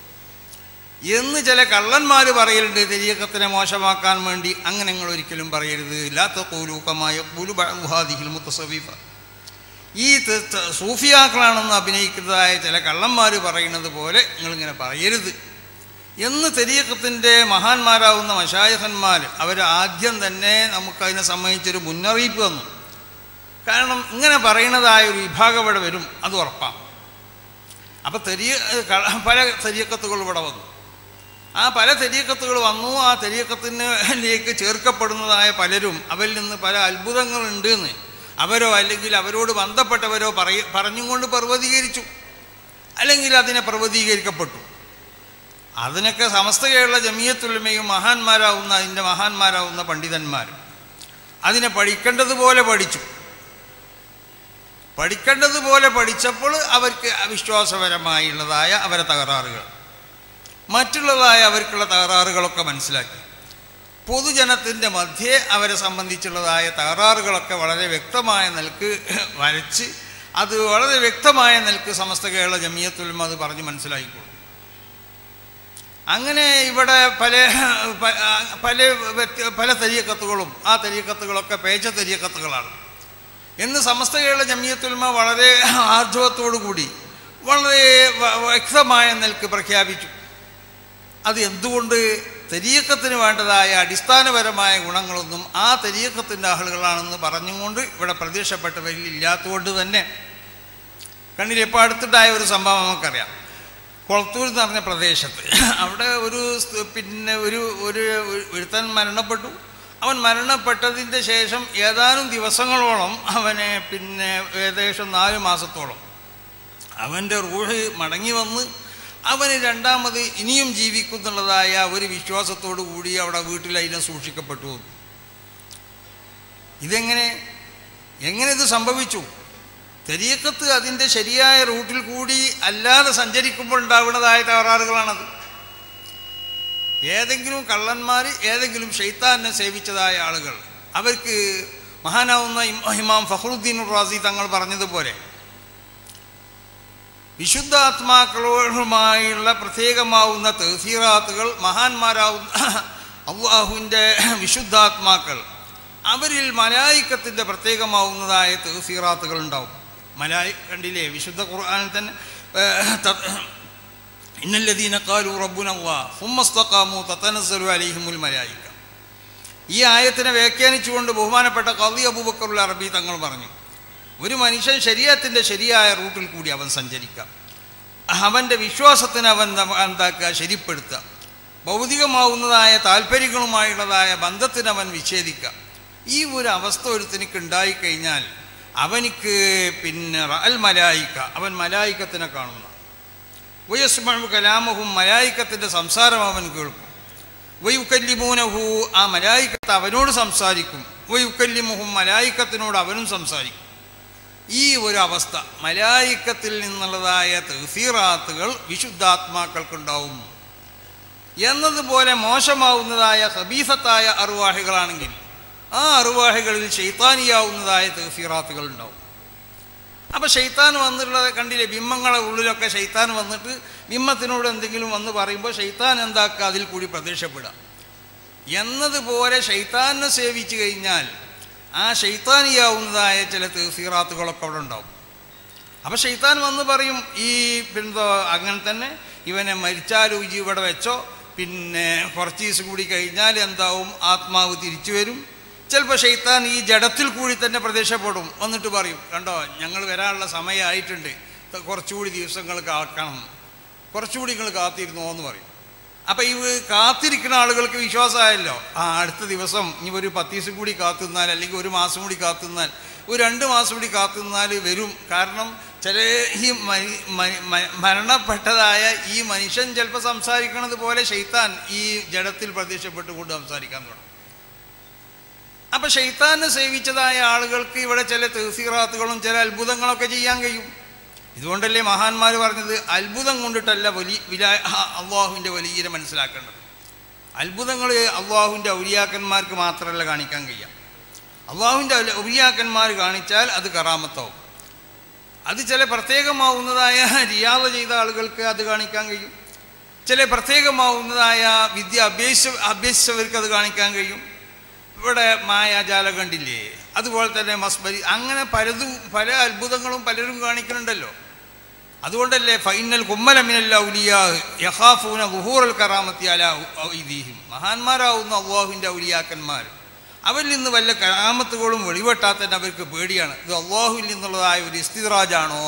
എന്ന് ചില കള്ളന്മാർ പറയലുണ്ട് തെരീക്കത്തിനെ മോശമാക്കാൻ വേണ്ടി അങ്ങനെ നിങ്ങൾ ഒരിക്കലും പറയരുത് ലാത്ത കൂലൂക്കമായ കുലുബാദിഹിൽ മുത്തസവീഫ ഈ സൂഫിയാക്കളാണെന്ന് അഭിനയിക്കുന്നതായ ചില കള്ളന്മാർ പറയുന്നത് പോലെ നിങ്ങളിങ്ങനെ പറയരുത് എന്ന് തെരീക്കത്തിൻ്റെ മഹാന്മാരാവുന്ന മഷായഹന്മാർ അവർ ആദ്യം തന്നെ നമുക്കതിനെ സംബന്ധിച്ചൊരു മുന്നറിയിപ്പ് തന്നു കാരണം ഇങ്ങനെ പറയുന്നതായ ഒരു വിഭാഗം ഇവിടെ വരും അത് ഉറപ്പാണ് അപ്പോൾ തെരിയ പല തെരീക്കത്തുകൾ ഇവിടെ വന്നു ആ പല തെരീക്കത്തുകൾ വന്നു ആ തെരീക്കത്തിലേക്ക് ചേർക്കപ്പെടുന്നതായ പലരും അവരിൽ നിന്ന് പല അത്ഭുതങ്ങളുണ്ട് എന്ന് അവരോ അല്ലെങ്കിൽ അവരോട് ബന്ധപ്പെട്ടവരോ പറയ പറഞ്ഞുകൊണ്ട് പർവ്വതീകരിച്ചു അല്ലെങ്കിൽ അതിനെ പർവ്വതീകരിക്കപ്പെട്ടു അതിനൊക്കെ സമസ്ത കേരള ജമീയത്തുള്ളമയും മഹാന്മാരാവുന്ന അതിൻ്റെ മഹാന്മാരാവുന്ന പണ്ഡിതന്മാർ അതിനെ പഠിക്കേണ്ടതുപോലെ പഠിച്ചു പഠിക്കേണ്ടതുപോലെ പഠിച്ചപ്പോൾ അവർക്ക് അവിശ്വാസപരമായുള്ളതായ അവരെ തകരാറുകൾ മറ്റുള്ളതായ അവർക്കുള്ള തകരാറുകളൊക്കെ മനസ്സിലാക്കി പൊതുജനത്തിൻ്റെ മധ്യേ അവരെ സംബന്ധിച്ചുള്ളതായ തകരാറുകളൊക്കെ വളരെ വ്യക്തമായ നിലക്ക് വരച്ച് അത് വളരെ വ്യക്തമായ നിലക്ക് സമസ്ത കേരള ജമിയത്തുലും അത് പറഞ്ഞ് മനസ്സിലാക്കിക്കൊള്ളു അങ്ങനെ ഇവിടെ പല പല വ്യക്തി പല തെരിയക്കത്തുകളും ആ തെരിയക്കത്തുകളൊക്കെ പേച്ച തെരിയക്കത്തുകളാണ് എന്ന് സമസ്ത കേരള ജമിയത്തുൽമ വളരെ ആർജവത്തോടു കൂടി വളരെ വ്യക്തമായ നിലക്ക് പ്രഖ്യാപിച്ചു അത് എന്തുകൊണ്ട് തെരീക്കത്തിന് വേണ്ടതായ അടിസ്ഥാനപരമായ ഗുണങ്ങളൊന്നും ആ തെരീക്കത്തിൻ്റെ ആളുകളാണെന്ന് പറഞ്ഞുകൊണ്ട് ഇവിടെ പ്രത്യക്ഷപ്പെട്ടവരിൽ ഇല്ലാത്തതുകൊണ്ട് തന്നെ കണ്ണിൽ ഇപ്പോൾ അടുത്തിട്ടായ ഒരു സംഭവം നമുക്കറിയാം കൊളത്തൂർ എന്ന് പറഞ്ഞ പ്രദേശത്ത് അവിടെ ഒരു പിന്നെ ഒരു ഒരു ഒരുത്തൻ മരണപ്പെട്ടു അവൻ മരണപ്പെട്ടതിൻ്റെ ശേഷം ഏതാനും ദിവസങ്ങളോളം അവനെ പിന്നെ ഏകദേശം നാല് മാസത്തോളം അവൻ്റെ റൂഹ് മടങ്ങി വന്ന് അവന് രണ്ടാമത് ഇനിയും ജീവിക്കുന്നുള്ളതായ ഒരു വിശ്വാസത്തോടു കൂടി അവിടെ വീട്ടിൽ അതിനെ സൂക്ഷിക്കപ്പെട്ടു ഇതെങ്ങനെ എങ്ങനെ ഇത് സംഭവിച്ചു തെരീക്കത്ത് അതിൻ്റെ ശരിയായ റൂട്ടിൽ കൂടി അല്ലാതെ സഞ്ചരിക്കുമ്പോൾ ഉണ്ടാവുന്നതായ തകരാറുകളാണത് ഏതെങ്കിലും കള്ളന്മാർ ഏതെങ്കിലും ഷെയ്ത്താനെ സേവിച്ചതായ ആളുകൾ അവർക്ക് മഹാനാവുന്ന ഇം- ഇമാം ഫഹ്റുദ്ദീൻ റാസി തങ്ങൾ പറഞ്ഞതുപോലെ വിശുദ്ധാത്മാക്കളുമായുള്ള പ്രത്യേകമാവുന്ന തഹസീറാത്തുകൾ മഹാന്മാരാവുന്ന അള്ളാഹുവിൻ്റെ വിശുദ്ധാത്മാക്കൾ അവരിൽ മലായിക്കത്തിൻ്റെ പ്രത്യേകമാവുന്നതായ തഹസീറാത്തുകൾ ഉണ്ടാവും മലായി കണ്ടില്ലേ വിശുദ്ധ ഖുർആനിൽ തന്നെ ഏഹ്, ത- ഇന്നല്ലദീന ഖാലു റബ്ബുന അല്ലാഹ് സുമ്മ ഇസ്തഖാമു തതനസ്സലു അലൈഹിമുൽ മലായിക ഈ ആയത്തിനെ വ്യാഖ്യാനിച്ചുകൊണ്ട് ബഹുമാനപ്പെട്ട ഖാദി അബൂബക്കറുൽ അറബി തങ്ങൾ പറഞ്ഞു ഒരു മനുഷ്യൻ ശരീരത്തിൻ്റെ ശരിയായ റൂട്ടിൽ കൂടി അവൻ സഞ്ചരിക്കാം അവൻ്റെ വിശ്വാസത്തിന് അവൻ ന- എന്താക്കുക ശരിപ്പെടുത്തുക ഭൗതികമാവുന്നതായ താല്പര്യങ്ങളുമായുള്ളതായ ബന്ധത്തിന് അവൻ വിച്ഛേദിക്കുക ഈ ഒരു അവസ്ഥ ഒരുത്തനിക്ക് ഉണ്ടായിക്കഴിഞ്ഞാൽ അവനിക്ക് പിന്നെ അൽ മലായിക്ക അവൻ മലായിക്കത്തിനെ കാണുന്നു വയസ്മഴു കലാമഹും മലായിക്കത്തിൻ്റെ സംസാരം അവൻ കേൾക്കും വയുക്കല്ലിമൂനഹു ആ മലായിക്കത്ത് അവനോട് സംസാരിക്കും വയുക്കല്ലിമുഹും മലായിക്കത്തിനോട് അവനും സംസാരിക്കും ഈ ഒരു അവസ്ഥ മലായിക്കത്തിൽ നിന്നുള്ളതായ തഹസീറാത്തുകൾ വിശുദ്ധാത്മാക്കൾക്കുണ്ടാവും എന്നതുപോലെ മോശമാവുന്നതായ ഹബീസത്തായ അറുവാഹികളാണെങ്കിൽ ആ അറുവാഹികളിൽ ഷെയ്ത്താനിയാവുന്നതായ തഹസീറാത്തുകൾ ഉണ്ടാവും അപ്പം ഷെയ്ത്താൻ വന്നിട്ടുള്ളത് കണ്ടില്ലേ ബിംബങ്ങളെ ഉള്ളിലൊക്കെ ഷെയ്ത്താൻ വന്നിട്ട് ബിംബത്തിനോട് എന്തെങ്കിലും വന്ന് പറയുമ്പോൾ ഷെയ്ത്താൻ എന്താക്കുക അതിൽ കൂടി പ്രത്യക്ഷപ്പെടുക എന്നതുപോലെ ഷെയ്ത്താനെ സേവിച്ചു കഴിഞ്ഞാൽ ആ ഷെയ്ത്താനിയാവുന്നതായ ചില തീറാത്തുകളൊക്കെ അവിടെ ഉണ്ടാവും അപ്പം ഷെയ്ത്താൻ വന്ന് പറയും ഈ പിന്തോ അങ്ങനെ തന്നെ ഇവനെ മരിച്ചാലും ഇജി ഇവിടെ വെച്ചോ പിന്നെ കുറച്ച് ദിവസം കൂടി കഴിഞ്ഞാൽ എന്താവും ആത്മാവ് തിരിച്ചു വരും ചിലപ്പോൾ ഷെയ്ത്താൻ ഈ ജഡത്തിൽ കൂടി തന്നെ പ്രത്യക്ഷപ്പെടും വന്നിട്ട് പറയും കണ്ടോ ഞങ്ങൾ വരാനുള്ള സമയമായിട്ടുണ്ട് ത- കുറച്ചുകൂടി ദിവസങ്ങൾ കാക്കണം കുറച്ചുകൂടി നിങ്ങൾ കാത്തിരുന്നോ എന്ന് പറയും അപ്പം ഈ കാത്തിരിക്കുന്ന ആളുകൾക്ക് വിശ്വാസമായല്ലോ ആ അടുത്ത ദിവസം ഇനി ഒരു പത്ത് ദിവസം കൂടി കാത്തുനിന്നാൽ അല്ലെങ്കിൽ ഒരു മാസം കൂടി കാത്തുനിന്നാൽ ഒരു രണ്ട് മാസം കൂടി കാത്തുനിന്നാൽ വരും കാരണം ചില ഈ മരി- മ- മ- മരണപ്പെട്ടതായ ഈ മനുഷ്യൻ ചിലപ്പോൾ സംസാരിക്കണത് പോലെ ഷെയ്ത്താൻ ഈ ജഡത്തിൽ പ്രത്യക്ഷപ്പെട്ടുകൊണ്ട് സംസാരിക്കാൻ തുടങ്ങും അപ്പം ഷെയ്ത്താനെ സേവിച്ചതായ ആളുകൾക്ക് ഇവിടെ ചില തീസീറാത്തുകളും ചില അത്ഭുതങ്ങളൊക്കെ ചെയ്യാൻ കഴിയും ഇതുകൊണ്ടല്ലേ മഹാന്മാർ പറഞ്ഞത് അത്ഭുതം കൊണ്ടിട്ടല്ല വലിയ വിലാ അള്ളാഹുവിൻ്റെ വലിയ മനസ്സിലാക്കേണ്ടത് അത്ഭുതങ്ങൾ അള്ളാഹുവിൻ്റെ ഔലിയാക്കന്മാർക്ക് മാത്രമല്ല കാണിക്കാൻ കഴിയാം അള്ളാഹുവിൻ്റെ ഔലിയാക്കന്മാർ കാണിച്ചാൽ അത് കറാമത്താവും അത് ചില പ്രത്യേകമാവുന്നതായ റിയാദ ചെയ്ത ആളുകൾക്ക് അത് കാണിക്കാൻ കഴിയും ചില പ്രത്യേകമാവുന്നതായ വിദ്യ അഭ്യസിച്ച അഭ്യസിച്ചവർക്ക് അത് കാണിക്കാൻ കഴിയും ഇവിടെ മായാജാലം കണ്ടില്ലേ അതുപോലെ തന്നെ മസ്ബരി അങ്ങനെ പലതും പല അത്ഭുതങ്ങളും പലരും കാണിക്കുന്നുണ്ടല്ലോ അതുകൊണ്ടല്ലേ ഫൈനൽ കുമ്മലമിനല്ല ഔലിയാ യഹാഫൂന ഗുഹൂറൽ കറാമത്തി അല ഐദീഹിം മഹാന്മാരാവുന്ന അള്ളാഹുവിൻ്റെ ഔലിയാക്കന്മാർ അവരിൽ നിന്ന് വല്ല കറാമത്തുകളും വെളിവെട്ടാൽ തന്നെ അവർക്ക് പേടിയാണ് ഇത് അള്ളാഹുവിൽ നിന്നുള്ളതായ ഒരു ഇസ്തിറാജാണോ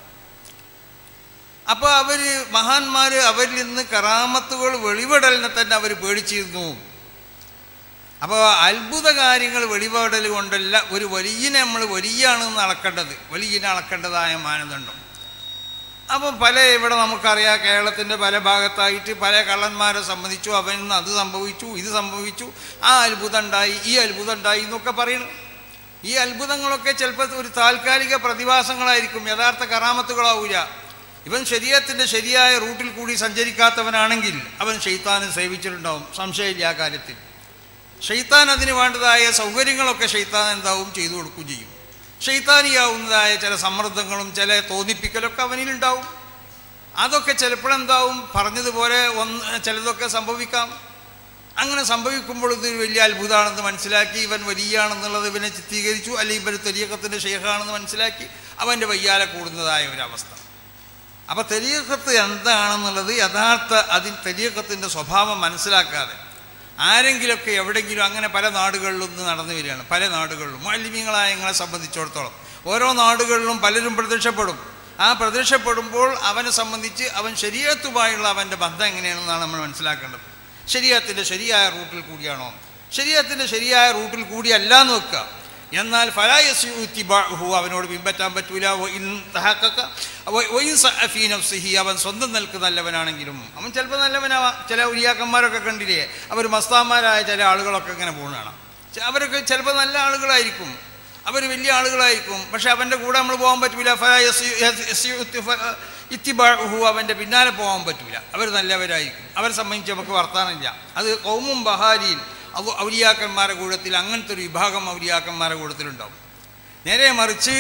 അപ്പോൾ അവർ മഹാന്മാർ അവരിൽ നിന്ന് കറാമത്തുകൾ വെളിവിടലിനെ തന്നെ അവർ പേടിച്ചിരുന്നു അപ്പോൾ അത്ഭുത കാര്യങ്ങൾ വെളിപാടൽ കൊണ്ടല്ല ഒരു വലിയനെ നമ്മൾ വലിയാണെന്ന് അളക്കേണ്ടത് വലിയനെ അളക്കേണ്ടതായ മാനദണ്ഡം അപ്പം പല ഇവിടെ നമുക്കറിയാം കേരളത്തിൻ്റെ പല ഭാഗത്തായിട്ട് പല കള്ളന്മാരെ സംബന്ധിച്ചു അവനിൽ നിന്ന് അത് സംഭവിച്ചു ഇത് സംഭവിച്ചു ആ അത്ഭുതം ഉണ്ടായി ഈ അത്ഭുതം ഉണ്ടായി എന്നൊക്കെ പറയുന്നു ഈ അത്ഭുതങ്ങളൊക്കെ ചിലപ്പോൾ ഒരു താൽക്കാലിക പ്രതിഭാസങ്ങളായിരിക്കും യഥാർത്ഥ കറാമത്തുകളാവൂല ഇവൻ ശരീരത്തിൻ്റെ ശരിയായ റൂട്ടിൽ കൂടി സഞ്ചരിക്കാത്തവനാണെങ്കിൽ അവൻ ഷെയ്ത്താനും സേവിച്ചിട്ടുണ്ടാവും സംശയമില്ല ആ കാര്യത്തിൽ ഷെയ്ത്താൻ അതിന് വേണ്ടതായ സൗകര്യങ്ങളൊക്കെ ഷെയ്ത്താൻ എന്താവും ചെയ്തു കൊടുക്കുകയും ചെയ്യും ഷെയ്ത്താനിയാവുന്നതായ ചില സമ്മർദ്ദങ്ങളും ചില തോന്നിപ്പിക്കലൊക്കെ അവനിലുണ്ടാവും അതൊക്കെ ചിലപ്പോഴെന്താവും പറഞ്ഞതുപോലെ ഒന്ന് ചിലതൊക്കെ സംഭവിക്കാം അങ്ങനെ സംഭവിക്കുമ്പോൾ ഇത് വലിയ അത്ഭുതമാണെന്ന് മനസ്സിലാക്കി ഇവൻ വലിയാണെന്നുള്ളത് ഇവനെ ചിത്രീകരിച്ചു അല്ലെങ്കിൽ ഇവൻ തെരീക്കത്തിൻ്റെ ഷെയ്ഖാണെന്ന് മനസ്സിലാക്കി അവൻ്റെ വയ്യാലെ കൂടുന്നതായ ഒരവസ്ഥ അപ്പോൾ തെരീക്കത്ത് എന്താണെന്നുള്ളത് യഥാർത്ഥ അതിൽ തെരീക്കത്തിൻ്റെ സ്വഭാവം മനസ്സിലാക്കാതെ ആരെങ്കിലുമൊക്കെ എവിടെയെങ്കിലും അങ്ങനെ പല നാടുകളിലും ഒന്ന് നടന്നു വരികയാണ് പല നാടുകളിലും മാലിന്യങ്ങളായ ഞങ്ങളെ സംബന്ധിച്ചിടത്തോളം ഓരോ നാടുകളിലും പലരും പ്രത്യക്ഷപ്പെടും ആ പ്രത്യക്ഷപ്പെടുമ്പോൾ അവനെ സംബന്ധിച്ച് അവൻ ശരീരത്തുമായുള്ള അവൻ്റെ ബന്ധം എങ്ങനെയാണെന്നാണ് നമ്മൾ മനസ്സിലാക്കേണ്ടത് ശരീരത്തിൻ്റെ ശരിയായ റൂട്ടിൽ കൂടിയാണോ ശരീരത്തിൻ്റെ ശരിയായ റൂട്ടിൽ കൂടിയല്ല എന്ന് വെക്കുക എന്നാൽ ഫലായസ്ഹു അവനോട് പിൻപറ്റാൻ പറ്റൂല വ ഇൻ തഹഖഖ വ- വ ഇൻ സഅ ഫീ നഫ്സിഹി അവൻ സ്വന്തം നിൽക്ക് നല്ലവനാണെങ്കിലും അവൻ ചിലപ്പോൾ നല്ലവനാവാം ചില ഉരിയാക്കന്മാരൊക്കെ കണ്ടില്ലേ അവർ മസ്താന്മാരായ ചില ആളുകളൊക്കെ ഇങ്ങനെ പോകുന്നതാണ് ചെ- അവരൊക്കെ ചിലപ്പോൾ നല്ല ആളുകളായിരിക്കും അവർ വലിയ ആളുകളായിരിക്കും പക്ഷെ അവൻ്റെ കൂടെ നമ്മൾ പോകാൻ പറ്റൂല ഫലാ യസി- യസി- യസി- ഫ- ഇത്തിബാഹു അവൻ്റെ പിന്നാലെ പോകാൻ പറ്റൂല അവർ നല്ലവരായിരിക്കും അവരെ സംബന്ധിച്ച് നമുക്ക് വർത്താനില്ല അത് കൗമും ബഹാരിയിൽ അത് ഔലിയാക്കന്മാരുടെ കൂട്ടത്തിൽ അങ്ങനത്തെ ഒരു വിഭാഗം ഔലിയാക്കന്മാരുടെ കൂട്ടത്തിലുണ്ടാവും നേരെ മറിച്ച്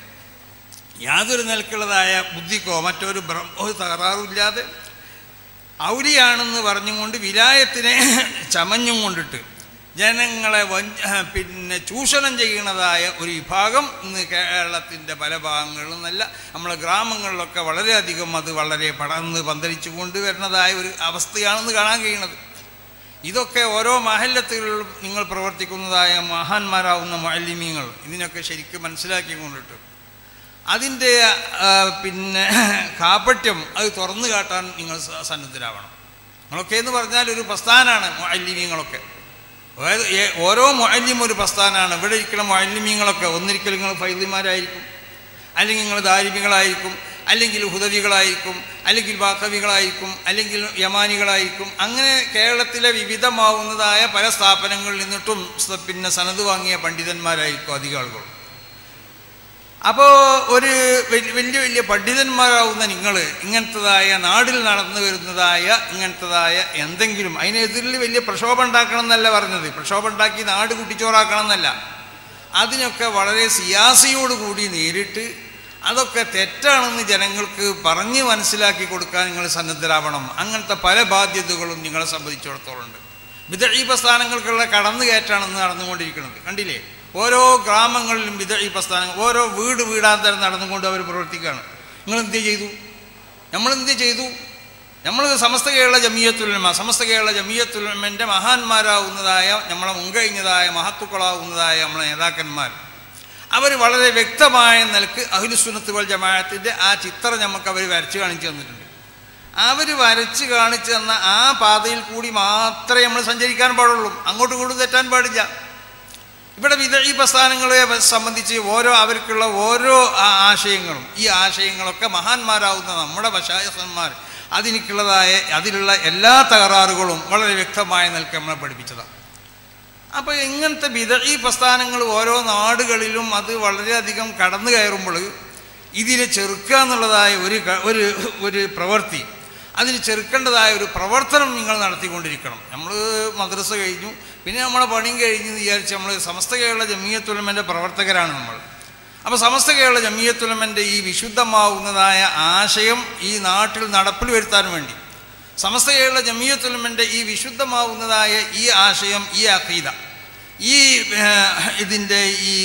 യാതൊരു നിലക്കുള്ളതായ ബുദ്ധിക്കോ മറ്റൊരു ഭ്രം ഒരു തകരാറുമില്ലാതെ ഔലിയാണെന്ന് പറഞ്ഞുകൊണ്ട് വിലായത്തിനെ ചമഞ്ഞും കൊണ്ടിട്ട് ജനങ്ങളെ വഞ്ച പിന്നെ ചൂഷണം ചെയ്യുന്നതായ ഒരു വിഭാഗം ഇന്ന് കേരളത്തിൻ്റെ പല ഭാഗങ്ങളിലും നല്ല നമ്മളെ ഗ്രാമങ്ങളിലൊക്കെ വളരെയധികം അത് വളരെ പടർന്ന് പന്തലിച്ചു കൊണ്ടുവരുന്നതായ ഒരു അവസ്ഥയാണെന്ന് കാണാൻ കഴിയുന്നത് ഇതൊക്കെ ഓരോ മാഹല്യത്തുകളിലും നിങ്ങൾ പ്രവർത്തിക്കുന്നതായ മഹാന്മാരാവുന്ന മാലിന്യങ്ങൾ ഇതിനൊക്കെ ശരിക്കും മനസ്സിലാക്കിക്കൊണ്ടിട്ട് അതിൻ്റെ ആ, പിന്നെ കാപ്പട്യം അത് തുറന്നു കാട്ടാൻ നിങ്ങൾ സ- സന്നദ്ധരാവണം നിങ്ങളൊക്കെ എന്ന് പറഞ്ഞാൽ ഒരു പ്രസ്ഥാനമാണ് മാലിന്യങ്ങളൊക്കെ അതായത് ഏ- ഓരോ മൊഅല്ലിം ഒരു പ്രസ്ഥാനമാണ് ഇവിടെ ഇരിക്കുന്ന മൊഅല്ലിമീങ്ങളൊക്കെ ഒന്നിരിക്കൽ നിങ്ങൾ ഫൈദിമാരായിരിക്കും അല്ലെങ്കിൽ നിങ്ങൾ ദാരിമികളായിരിക്കും അല്ലെങ്കിൽ ഹുദവികളായിരിക്കും അല്ലെങ്കിൽ വാക്കവികളായിരിക്കും അല്ലെങ്കിൽ യമാനികളായിരിക്കും അങ്ങനെ കേരളത്തിലെ വിവിധമാവുന്നതായ പല സ്ഥാപനങ്ങളിൽ നിന്നിട്ടും സ- പിന്നെ സനത് വാങ്ങിയ പണ്ഡിതന്മാരായിരിക്കും അധിക ആളുകൾ അപ്പോൾ ഒരു വലിയ വലിയ വലിയ പണ്ഡിതന്മാരാവുന്ന നിങ്ങൾ ഇങ്ങനത്തതായ നാടിൽ നടന്നു വരുന്നതായ ഇങ്ങനത്തതായ എന്തെങ്കിലും അതിനെതിരിൽ വലിയ പ്രക്ഷോഭം ഉണ്ടാക്കണം എന്നല്ല പറഞ്ഞത് പ്രക്ഷോഭം ഉണ്ടാക്കി നാട് കുട്ടിച്ചോറാക്കണം എന്നല്ല അതിനൊക്കെ വളരെ സിയാസിയോടുകൂടി നേരിട്ട് അതൊക്കെ തെറ്റാണെന്ന് ജനങ്ങൾക്ക് പറഞ്ഞ് മനസ്സിലാക്കി കൊടുക്കാൻ നിങ്ങൾ സന്നദ്ധരാവണം അങ്ങനത്തെ പല ബാധ്യതകളും നിങ്ങളെ സംബന്ധിച്ചിടത്തോളം ഉണ്ട് വിദഴി പ്രസ്ഥാനങ്ങൾക്കുള്ള കടന്നുകയറ്റാണെന്ന് നടന്നുകൊണ്ടിരിക്കുന്നത് കണ്ടില്ലേ ഓരോ ഗ്രാമങ്ങളിലും വിദഴി പ്രസ്ഥാനങ്ങൾ ഓരോ വീട് വീടാന്തരം നടന്നുകൊണ്ട് അവർ പ്രവർത്തിക്കുകയാണ് നിങ്ങൾ എന്ത് ചെയ്തു നമ്മൾ എന്ത് ചെയ്തു നമ്മൾ സമസ്ത കേരള ജമീയത്തുലമ സമസ്ത കേരള ജമീയത്തുലമൻ്റെ മഹാന്മാരാവുന്നതായ നമ്മളെ മുൻകഴിഞ്ഞതായ മഹത്തുക്കളാവുന്നതായ നമ്മളെ നേതാക്കന്മാർ അവർ വളരെ വ്യക്തമായ നിലക്ക് അഹിലുസുന്നത്ത് വൽ ജമാഅത്തിൻ്റെ ആ ചിത്രം നമുക്ക് അവർ വരച്ച് കാണിച്ചു തന്നിട്ടുണ്ട് അവർ വരച്ച് കാണിച്ചു തന്ന ആ പാതയിൽ കൂടി മാത്രമേ നമ്മൾ സഞ്ചരിക്കാൻ പാടുള്ളൂ അങ്ങോട്ടും ഇങ്ങോട്ടും തെറ്റാൻ പാടില്ല ഇവിടെ വിദഴി പ്രസ്ഥാനങ്ങളെ സംബന്ധിച്ച് ഓരോ അവർക്കുള്ള ഓരോ ആ- ആശയങ്ങളും ഈ ആശയങ്ങളൊക്കെ മഹാന്മാരാവുന്ന നമ്മുടെ വശായസന്മാർ അതിനിക്കുള്ളതായ അതിലുള്ള എല്ലാ തകരാറുകളും വളരെ വ്യക്തമായ നിൽക്ക് നമ്മളെ പഠിപ്പിച്ചതാണ് അപ്പോൾ ഇങ്ങനത്തെ വിദഴി പ്രസ്ഥാനങ്ങൾ ഓരോ നാടുകളിലും അത് വളരെയധികം കടന്നു കയറുമ്പോൾ ഇതിനെ ചെറുക്കുക എന്നുള്ളതായ ഒരു ക- ഒരു ഒരു പ്രവൃത്തി അതിന് ചെറുക്കേണ്ടതായ ഒരു പ്രവർത്തനം നിങ്ങൾ നടത്തിക്കൊണ്ടിരിക്കണം നമ്മൾ മദ്രസ കഴിഞ്ഞു പിന്നെ നമ്മളെ പണിയും കഴിഞ്ഞ് എന്ന് വിചാരിച്ച് നമ്മൾ സമസ്ത കേരള ജമീയത്തുലമൻ്റെ പ്രവർത്തകരാണ് നമ്മൾ അപ്പോൾ സമസ്ത കേരള ജമീയത്തുലമൻ്റെ ഈ വിശുദ്ധമാവുന്നതായ ആശയം ഈ നാട്ടിൽ നടപ്പിൽ വരുത്താൻ വേണ്ടി സമസ്ത കേരള ജമീയത്തുലമൻ്റെ ഈ വിശുദ്ധമാവുന്നതായ ഈ ആശയം ഈ അഖീദ ഈ ഏഹ്, ഇതിൻ്റെ ഈ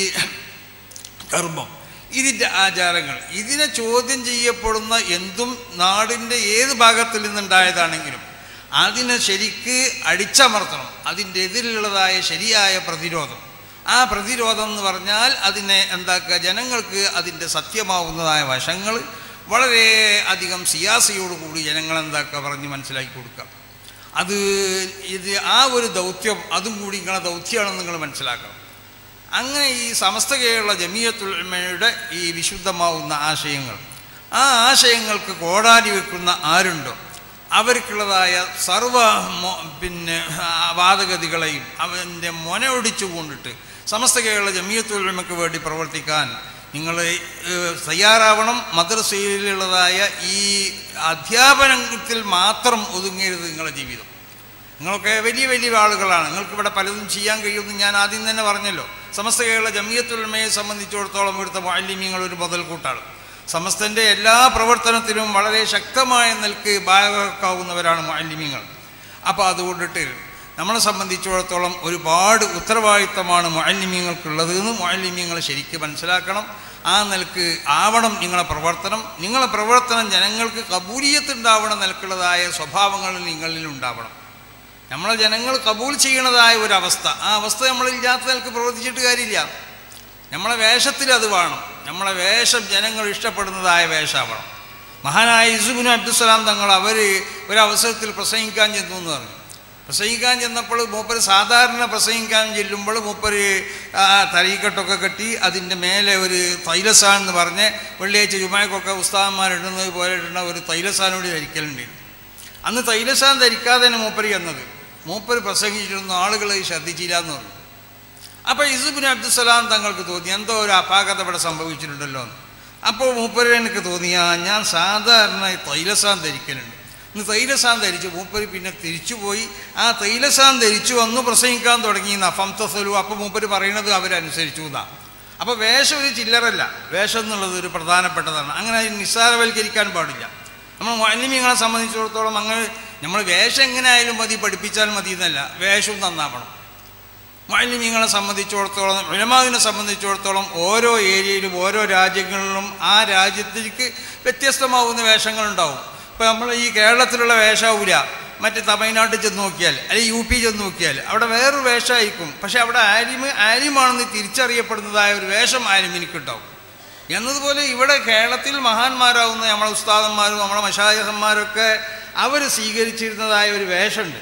കർമ്മം ഇതിൻ്റെ ആചാരങ്ങൾ ഇതിനെ ചോദ്യം ചെയ്യപ്പെടുന്ന എന്തും നാടിൻ്റെ ഏത് ഭാഗത്തിൽ നിന്നുണ്ടായതാണെങ്കിലും അതിനെ ശരിക്ക് അടിച്ചമർത്തണം അതിൻ്റെ എതിരിലുള്ളതായ ശരിയായ പ്രതിരോധം ആ പ്രതിരോധം എന്ന് പറഞ്ഞാൽ അതിനെ എന്താക്കുക ജനങ്ങൾക്ക് അതിൻ്റെ സത്യമാവുന്നതായ വശങ്ങൾ വളരെ അധികം സിയാസയോടുകൂടി ജനങ്ങൾ എന്താക്കുക പറഞ്ഞ് മനസ്സിലാക്കി കൊടുക്കുക അത് ഇത് ആ ഒരു ദൗത്യം അതും കൂടി നിങ്ങളെ ദൗത്യമാണെന്ന് നിങ്ങൾ മനസ്സിലാക്കണം അങ്ങനെ ഈ സമസ്ത കേരള ജമീയത്തുൽമയുടെ ഈ വിശുദ്ധമാവുന്ന ആശയങ്ങൾ ആ ആശയങ്ങൾക്ക് കോടാലി വെക്കുന്ന ആരുണ്ടോ അവർക്കുള്ളതായ സർവ മൊ- പിന്നെ ആ, വാദഗതികളെയും അവൻ്റെ മൊനയൊടിച്ചു കൊണ്ടിട്ട് സമസ്ത കേരള ജമീയത്തുൽമയ്ക്ക് വേണ്ടി പ്രവർത്തിക്കാൻ നിങ്ങൾ ഏഹ്, തയ്യാറാവണം മദ്രസയിലുള്ളതായ ഈ അധ്യാപനത്തിൽ മാത്രം ഒതുങ്ങരുത് നിങ്ങളുടെ ജീവിതം നിങ്ങളൊക്കെ വലിയ വലിയ ആളുകളാണ് നിങ്ങൾക്ക് ഇവിടെ പലതും ചെയ്യാൻ കഴിയുമെന്ന് ഞാൻ ആദ്യം തന്നെ പറഞ്ഞല്ലോ സമസ്ത കേരള ജമിയത്തുൽമയെ സംബന്ധിച്ചിടത്തോളം ഇവിടുത്തെ മാലിന്യങ്ങൾ ഒരു മുതൽക്കൂട്ടാണ് സമസ്തൻ്റെ എല്ലാ പ്രവർത്തനത്തിലും വളരെ ശക്തമായ നിൽക്ക് ഭാഗമാക്കാവുന്നവരാണ് മാലിന്യങ്ങൾ അപ്പോൾ അതുകൊണ്ടിട്ട് നമ്മളെ സംബന്ധിച്ചിടത്തോളം ഒരുപാട് ഉത്തരവാദിത്തമാണ് മാലിന്യങ്ങൾക്കുള്ളത് എന്ന് മാലിന്യങ്ങൾ ശരിക്കും മനസ്സിലാക്കണം ആ നിലക്ക് ആവണം നിങ്ങളെ പ്രവർത്തനം നിങ്ങളെ പ്രവർത്തനം ജനങ്ങൾക്ക് കബൂലിയത്തുണ്ടാവണ നിലക്കുള്ളതായ സ്വഭാവങ്ങൾ നിങ്ങളിൽ ഉണ്ടാവണം നമ്മളെ ജനങ്ങൾ കബൂൽ ചെയ്യണതായ ഒരു അവസ്ഥ ആ അവസ്ഥ നമ്മളില്ലാത്ത നിലക്ക് പ്രവർത്തിച്ചിട്ട് കാര്യമില്ല നമ്മളെ വേഷത്തിൽ അത് വേണം നമ്മളെ വേഷം ജനങ്ങൾ ഇഷ്ടപ്പെടുന്നതായ വേഷമാവണം മഹാനായ യൂസുബിന് അബ്ദുസലാം തങ്ങൾ അവർ ഒരവസരത്തിൽ പ്രസംഗിക്കാൻ ചെന്നു എന്ന് പറഞ്ഞു പ്രസംഗിക്കാൻ ചെന്നപ്പോൾ മൂപ്പർ സാധാരണ പ്രസംഗിക്കാൻ ചെല്ലുമ്പോൾ മൂപ്പർ ആ തരീക്കെട്ടൊക്കെ കെട്ടി അതിൻ്റെ മേലെ ഒരു തൈലസാൻ എന്ന് പറഞ്ഞ് വെള്ളിയാഴ്ച ജുമാക്കൊക്കെ ഉസ്താദന്മാരിടുന്നത് പോലെ ഇടുന്ന ഒരു തൈലസാനോട് ധരിക്കലുണ്ട് അന്ന് തൈലസാൻ ധരിക്കാതെ തന്നെ മൂപ്പര് ചെന്നത് മൂപ്പര് പ്രസംഗിച്ചിരുന്ന ആളുകൾ ശ്രദ്ധിച്ചില്ല എന്ന് പറഞ്ഞു അപ്പോൾ ഇസുബിൻ അബ്ദുസലാം തങ്ങൾക്ക് തോന്നി എന്തോ ഒരു അപാകത ഇവിടെ സംഭവിച്ചിട്ടുണ്ടല്ലോ എന്ന് അപ്പോൾ മൂപ്പര് എനിക്ക് തോന്നിയ ഞാൻ സാധാരണ തൈലസാൻ ധരിക്കലുണ്ട് ഇന്ന് തൈലസാൻ ധരിച്ച് മൂപ്പര് പിന്നെ തിരിച്ചു പോയി ആ തൈലസാൻ ധരിച്ചു വന്ന് പ്രസംഗിക്കാൻ തുടങ്ങി നഫം തസലു അപ്പോൾ മൂപ്പര് പറയുന്നത് അവരനുസരിച്ചു എന്നാണ് അപ്പോൾ വേഷം ഒരു ചില്ലറല്ല വേഷം എന്നുള്ളത് ഒരു പ്രധാനപ്പെട്ടതാണ് അങ്ങനെ അത് നിസ്സാരവൽക്കരിക്കാൻ പാടില്ല നമ്മൾ മാലിന്യങ്ങളെ സംബന്ധിച്ചിടത്തോളം അങ്ങനെ നമ്മൾ വേഷം എങ്ങനെ ആയാലും മതി പഠിപ്പിച്ചാൽ മതി എന്നല്ല വേഷവും നന്നാവണം മാലിന്യങ്ങളെ സംബന്ധിച്ചിടത്തോളം ഉലമാവിനെ സംബന്ധിച്ചിടത്തോളം ഓരോ ഏരിയയിലും ഓരോ രാജ്യങ്ങളിലും ആ രാജ്യത്തേക്ക് വ്യത്യസ്തമാവുന്ന വേഷങ്ങളുണ്ടാവും ഇപ്പോൾ നമ്മൾ ഈ കേരളത്തിലുള്ള വേഷമാവില്ല മറ്റ് തമിഴ്നാട്ടിൽ ചെന്ന് നോക്കിയാൽ അല്ലെങ്കിൽ യു പി ചെന്ന് നോക്കിയാൽ അവിടെ വേറൊരു വേഷമായിരിക്കും പക്ഷേ അവിടെ ആലിമ് ആലിമാണെന്ന് തിരിച്ചറിയപ്പെടുന്നതായ ഒരു വേഷം ആലിമിനിക്കുണ്ടാവും എന്നതുപോലെ ഇവിടെ കേരളത്തിൽ മഹാന്മാരാവുന്ന നമ്മളെ ഉസ്താദന്മാരും നമ്മളെ മഷായഹന്മാരൊക്കെ അവർ സ്വീകരിച്ചിരുന്നതായ ഒരു വേഷമുണ്ട്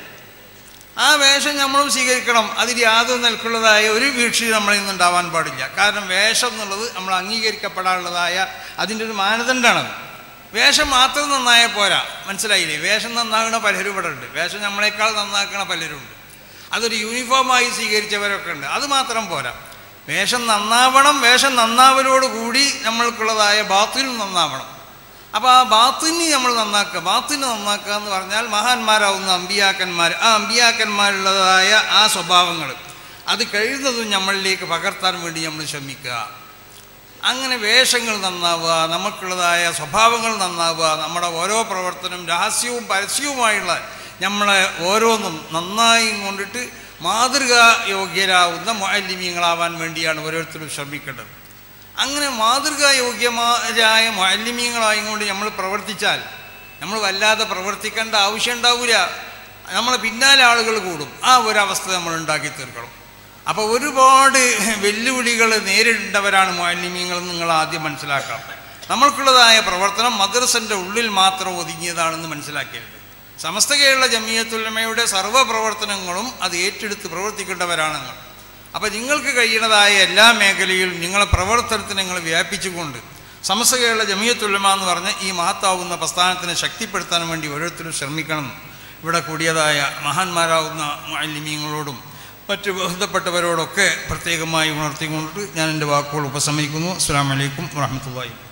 ആ വേഷം നമ്മളും സ്വീകരിക്കണം അതിൽ യാതൊരു നിൽക്കുള്ളതായ ഒരു വീഴ്ചയും നമ്മളിൽ നിന്നുണ്ടാവാൻ പാടില്ല കാരണം വേഷം എന്നുള്ളത് നമ്മൾ അംഗീകരിക്കപ്പെടാനുള്ളതായ അതിൻ്റെ ഒരു മാനദണ്ഡമാണത് വേഷം മാത്രം നന്നായാൽ പോരാ മനസ്സിലായില്ലേ വേഷം നന്നാകണ പലരും ഇവിടെ ഉണ്ട് വേഷം നമ്മളെക്കാൾ നന്നാക്കണ പലരും ഉണ്ട് അതൊരു യൂണിഫോമായി സ്വീകരിച്ചവരൊക്കെ ഉണ്ട് അത് മാത്രം പോരാ വേഷം നന്നാവണം വേഷം നന്നാവലോട് കൂടി നമ്മൾക്കുള്ളതായ ബാത്തിനും നന്നാവണം അപ്പോൾ ആ ബാത്തിനെ നമ്മൾ നന്നാക്കുക ബാത്തിനെ നന്നാക്കുക എന്ന് പറഞ്ഞാൽ മഹാന്മാരാവുന്ന അമ്പിയാക്കന്മാർ ആ അമ്പിയാക്കന്മാരുള്ളതായ ആ സ്വഭാവങ്ങൾ അത് കഴിയുന്നതും നമ്മളിലേക്ക് പകർത്താൻ വേണ്ടി നമ്മൾ ശ്രമിക്കുക അങ്ങനെ വേഷങ്ങൾ നന്നാവുക നമുക്കുള്ളതായ സ്വഭാവങ്ങൾ നന്നാവുക നമ്മുടെ ഓരോ പ്രവർത്തനം രഹസ്യവും പരസ്യവുമായുള്ള നമ്മളെ ഓരോന്നും നന്നായി കൊണ്ടിട്ട് മാതൃകാ യോഗ്യരാവുന്ന മാലിന്യങ്ങളാവാൻ വേണ്ടിയാണ് ഓരോരുത്തരും ശ്രമിക്കേണ്ടത് അങ്ങനെ മാതൃകാ യോഗ്യമായ മാലിന്യങ്ങളായും കൊണ്ട് നമ്മൾ പ്രവർത്തിച്ചാൽ നമ്മൾ വല്ലാതെ പ്രവർത്തിക്കേണ്ട ആവശ്യം ഉണ്ടാവില്ല നമ്മളെ പിന്നാലെ ആളുകൾ കൂടും ആ ഒരവസ്ഥ നമ്മൾ ഉണ്ടാക്കി തീർക്കണം അപ്പോൾ ഒരുപാട് വെല്ലുവിളികൾ നേരിടേണ്ടവരാണ് മാലിന്യങ്ങൾ നിങ്ങൾ ആദ്യം മനസ്സിലാക്കാം നമ്മൾക്കുള്ളതായ പ്രവർത്തനം മദ്രസൻ്റെ ഉള്ളിൽ മാത്രം ഒതുങ്ങിയതാണെന്ന് മനസ്സിലാക്കരുത് സമസ്ത കേരള ജമിയത്തുലമയുടെ സർവ്വ പ്രവർത്തനങ്ങളും അത് ഏറ്റെടുത്ത് പ്രവർത്തിക്കേണ്ടവരാണ് നിങ്ങൾ അപ്പോൾ നിങ്ങൾക്ക് കഴിയുന്നതായ എല്ലാ മേഖലയിലും നിങ്ങളെ പ്രവർത്തനത്തെ നിങ്ങൾ വ്യാപിച്ചുകൊണ്ട് സമസ്ത കേരള ജമിയത്തുലമ എന്ന് പറഞ്ഞ ഈ മഹത്താവുന്ന പ്രസ്ഥാനത്തിനെ ശക്തിപ്പെടുത്താൻ വേണ്ടി ഓരോരുത്തരും ശ്രമിക്കണം ഇവിടെ കൂടിയതായ മഹാന്മാരാവുന്ന മാലിന്യങ്ങളോടും മറ്റ് ബന്ധപ്പെട്ടവരോടൊക്കെ പ്രത്യേകമായി ഉണർത്തിക്കൊണ്ട് ഞാൻ എൻ്റെ വാക്കുകൾ ഉപസംഹരിക്കുന്നു അസ്സാം വലൈക്കും വാഹമത്തല്ലാ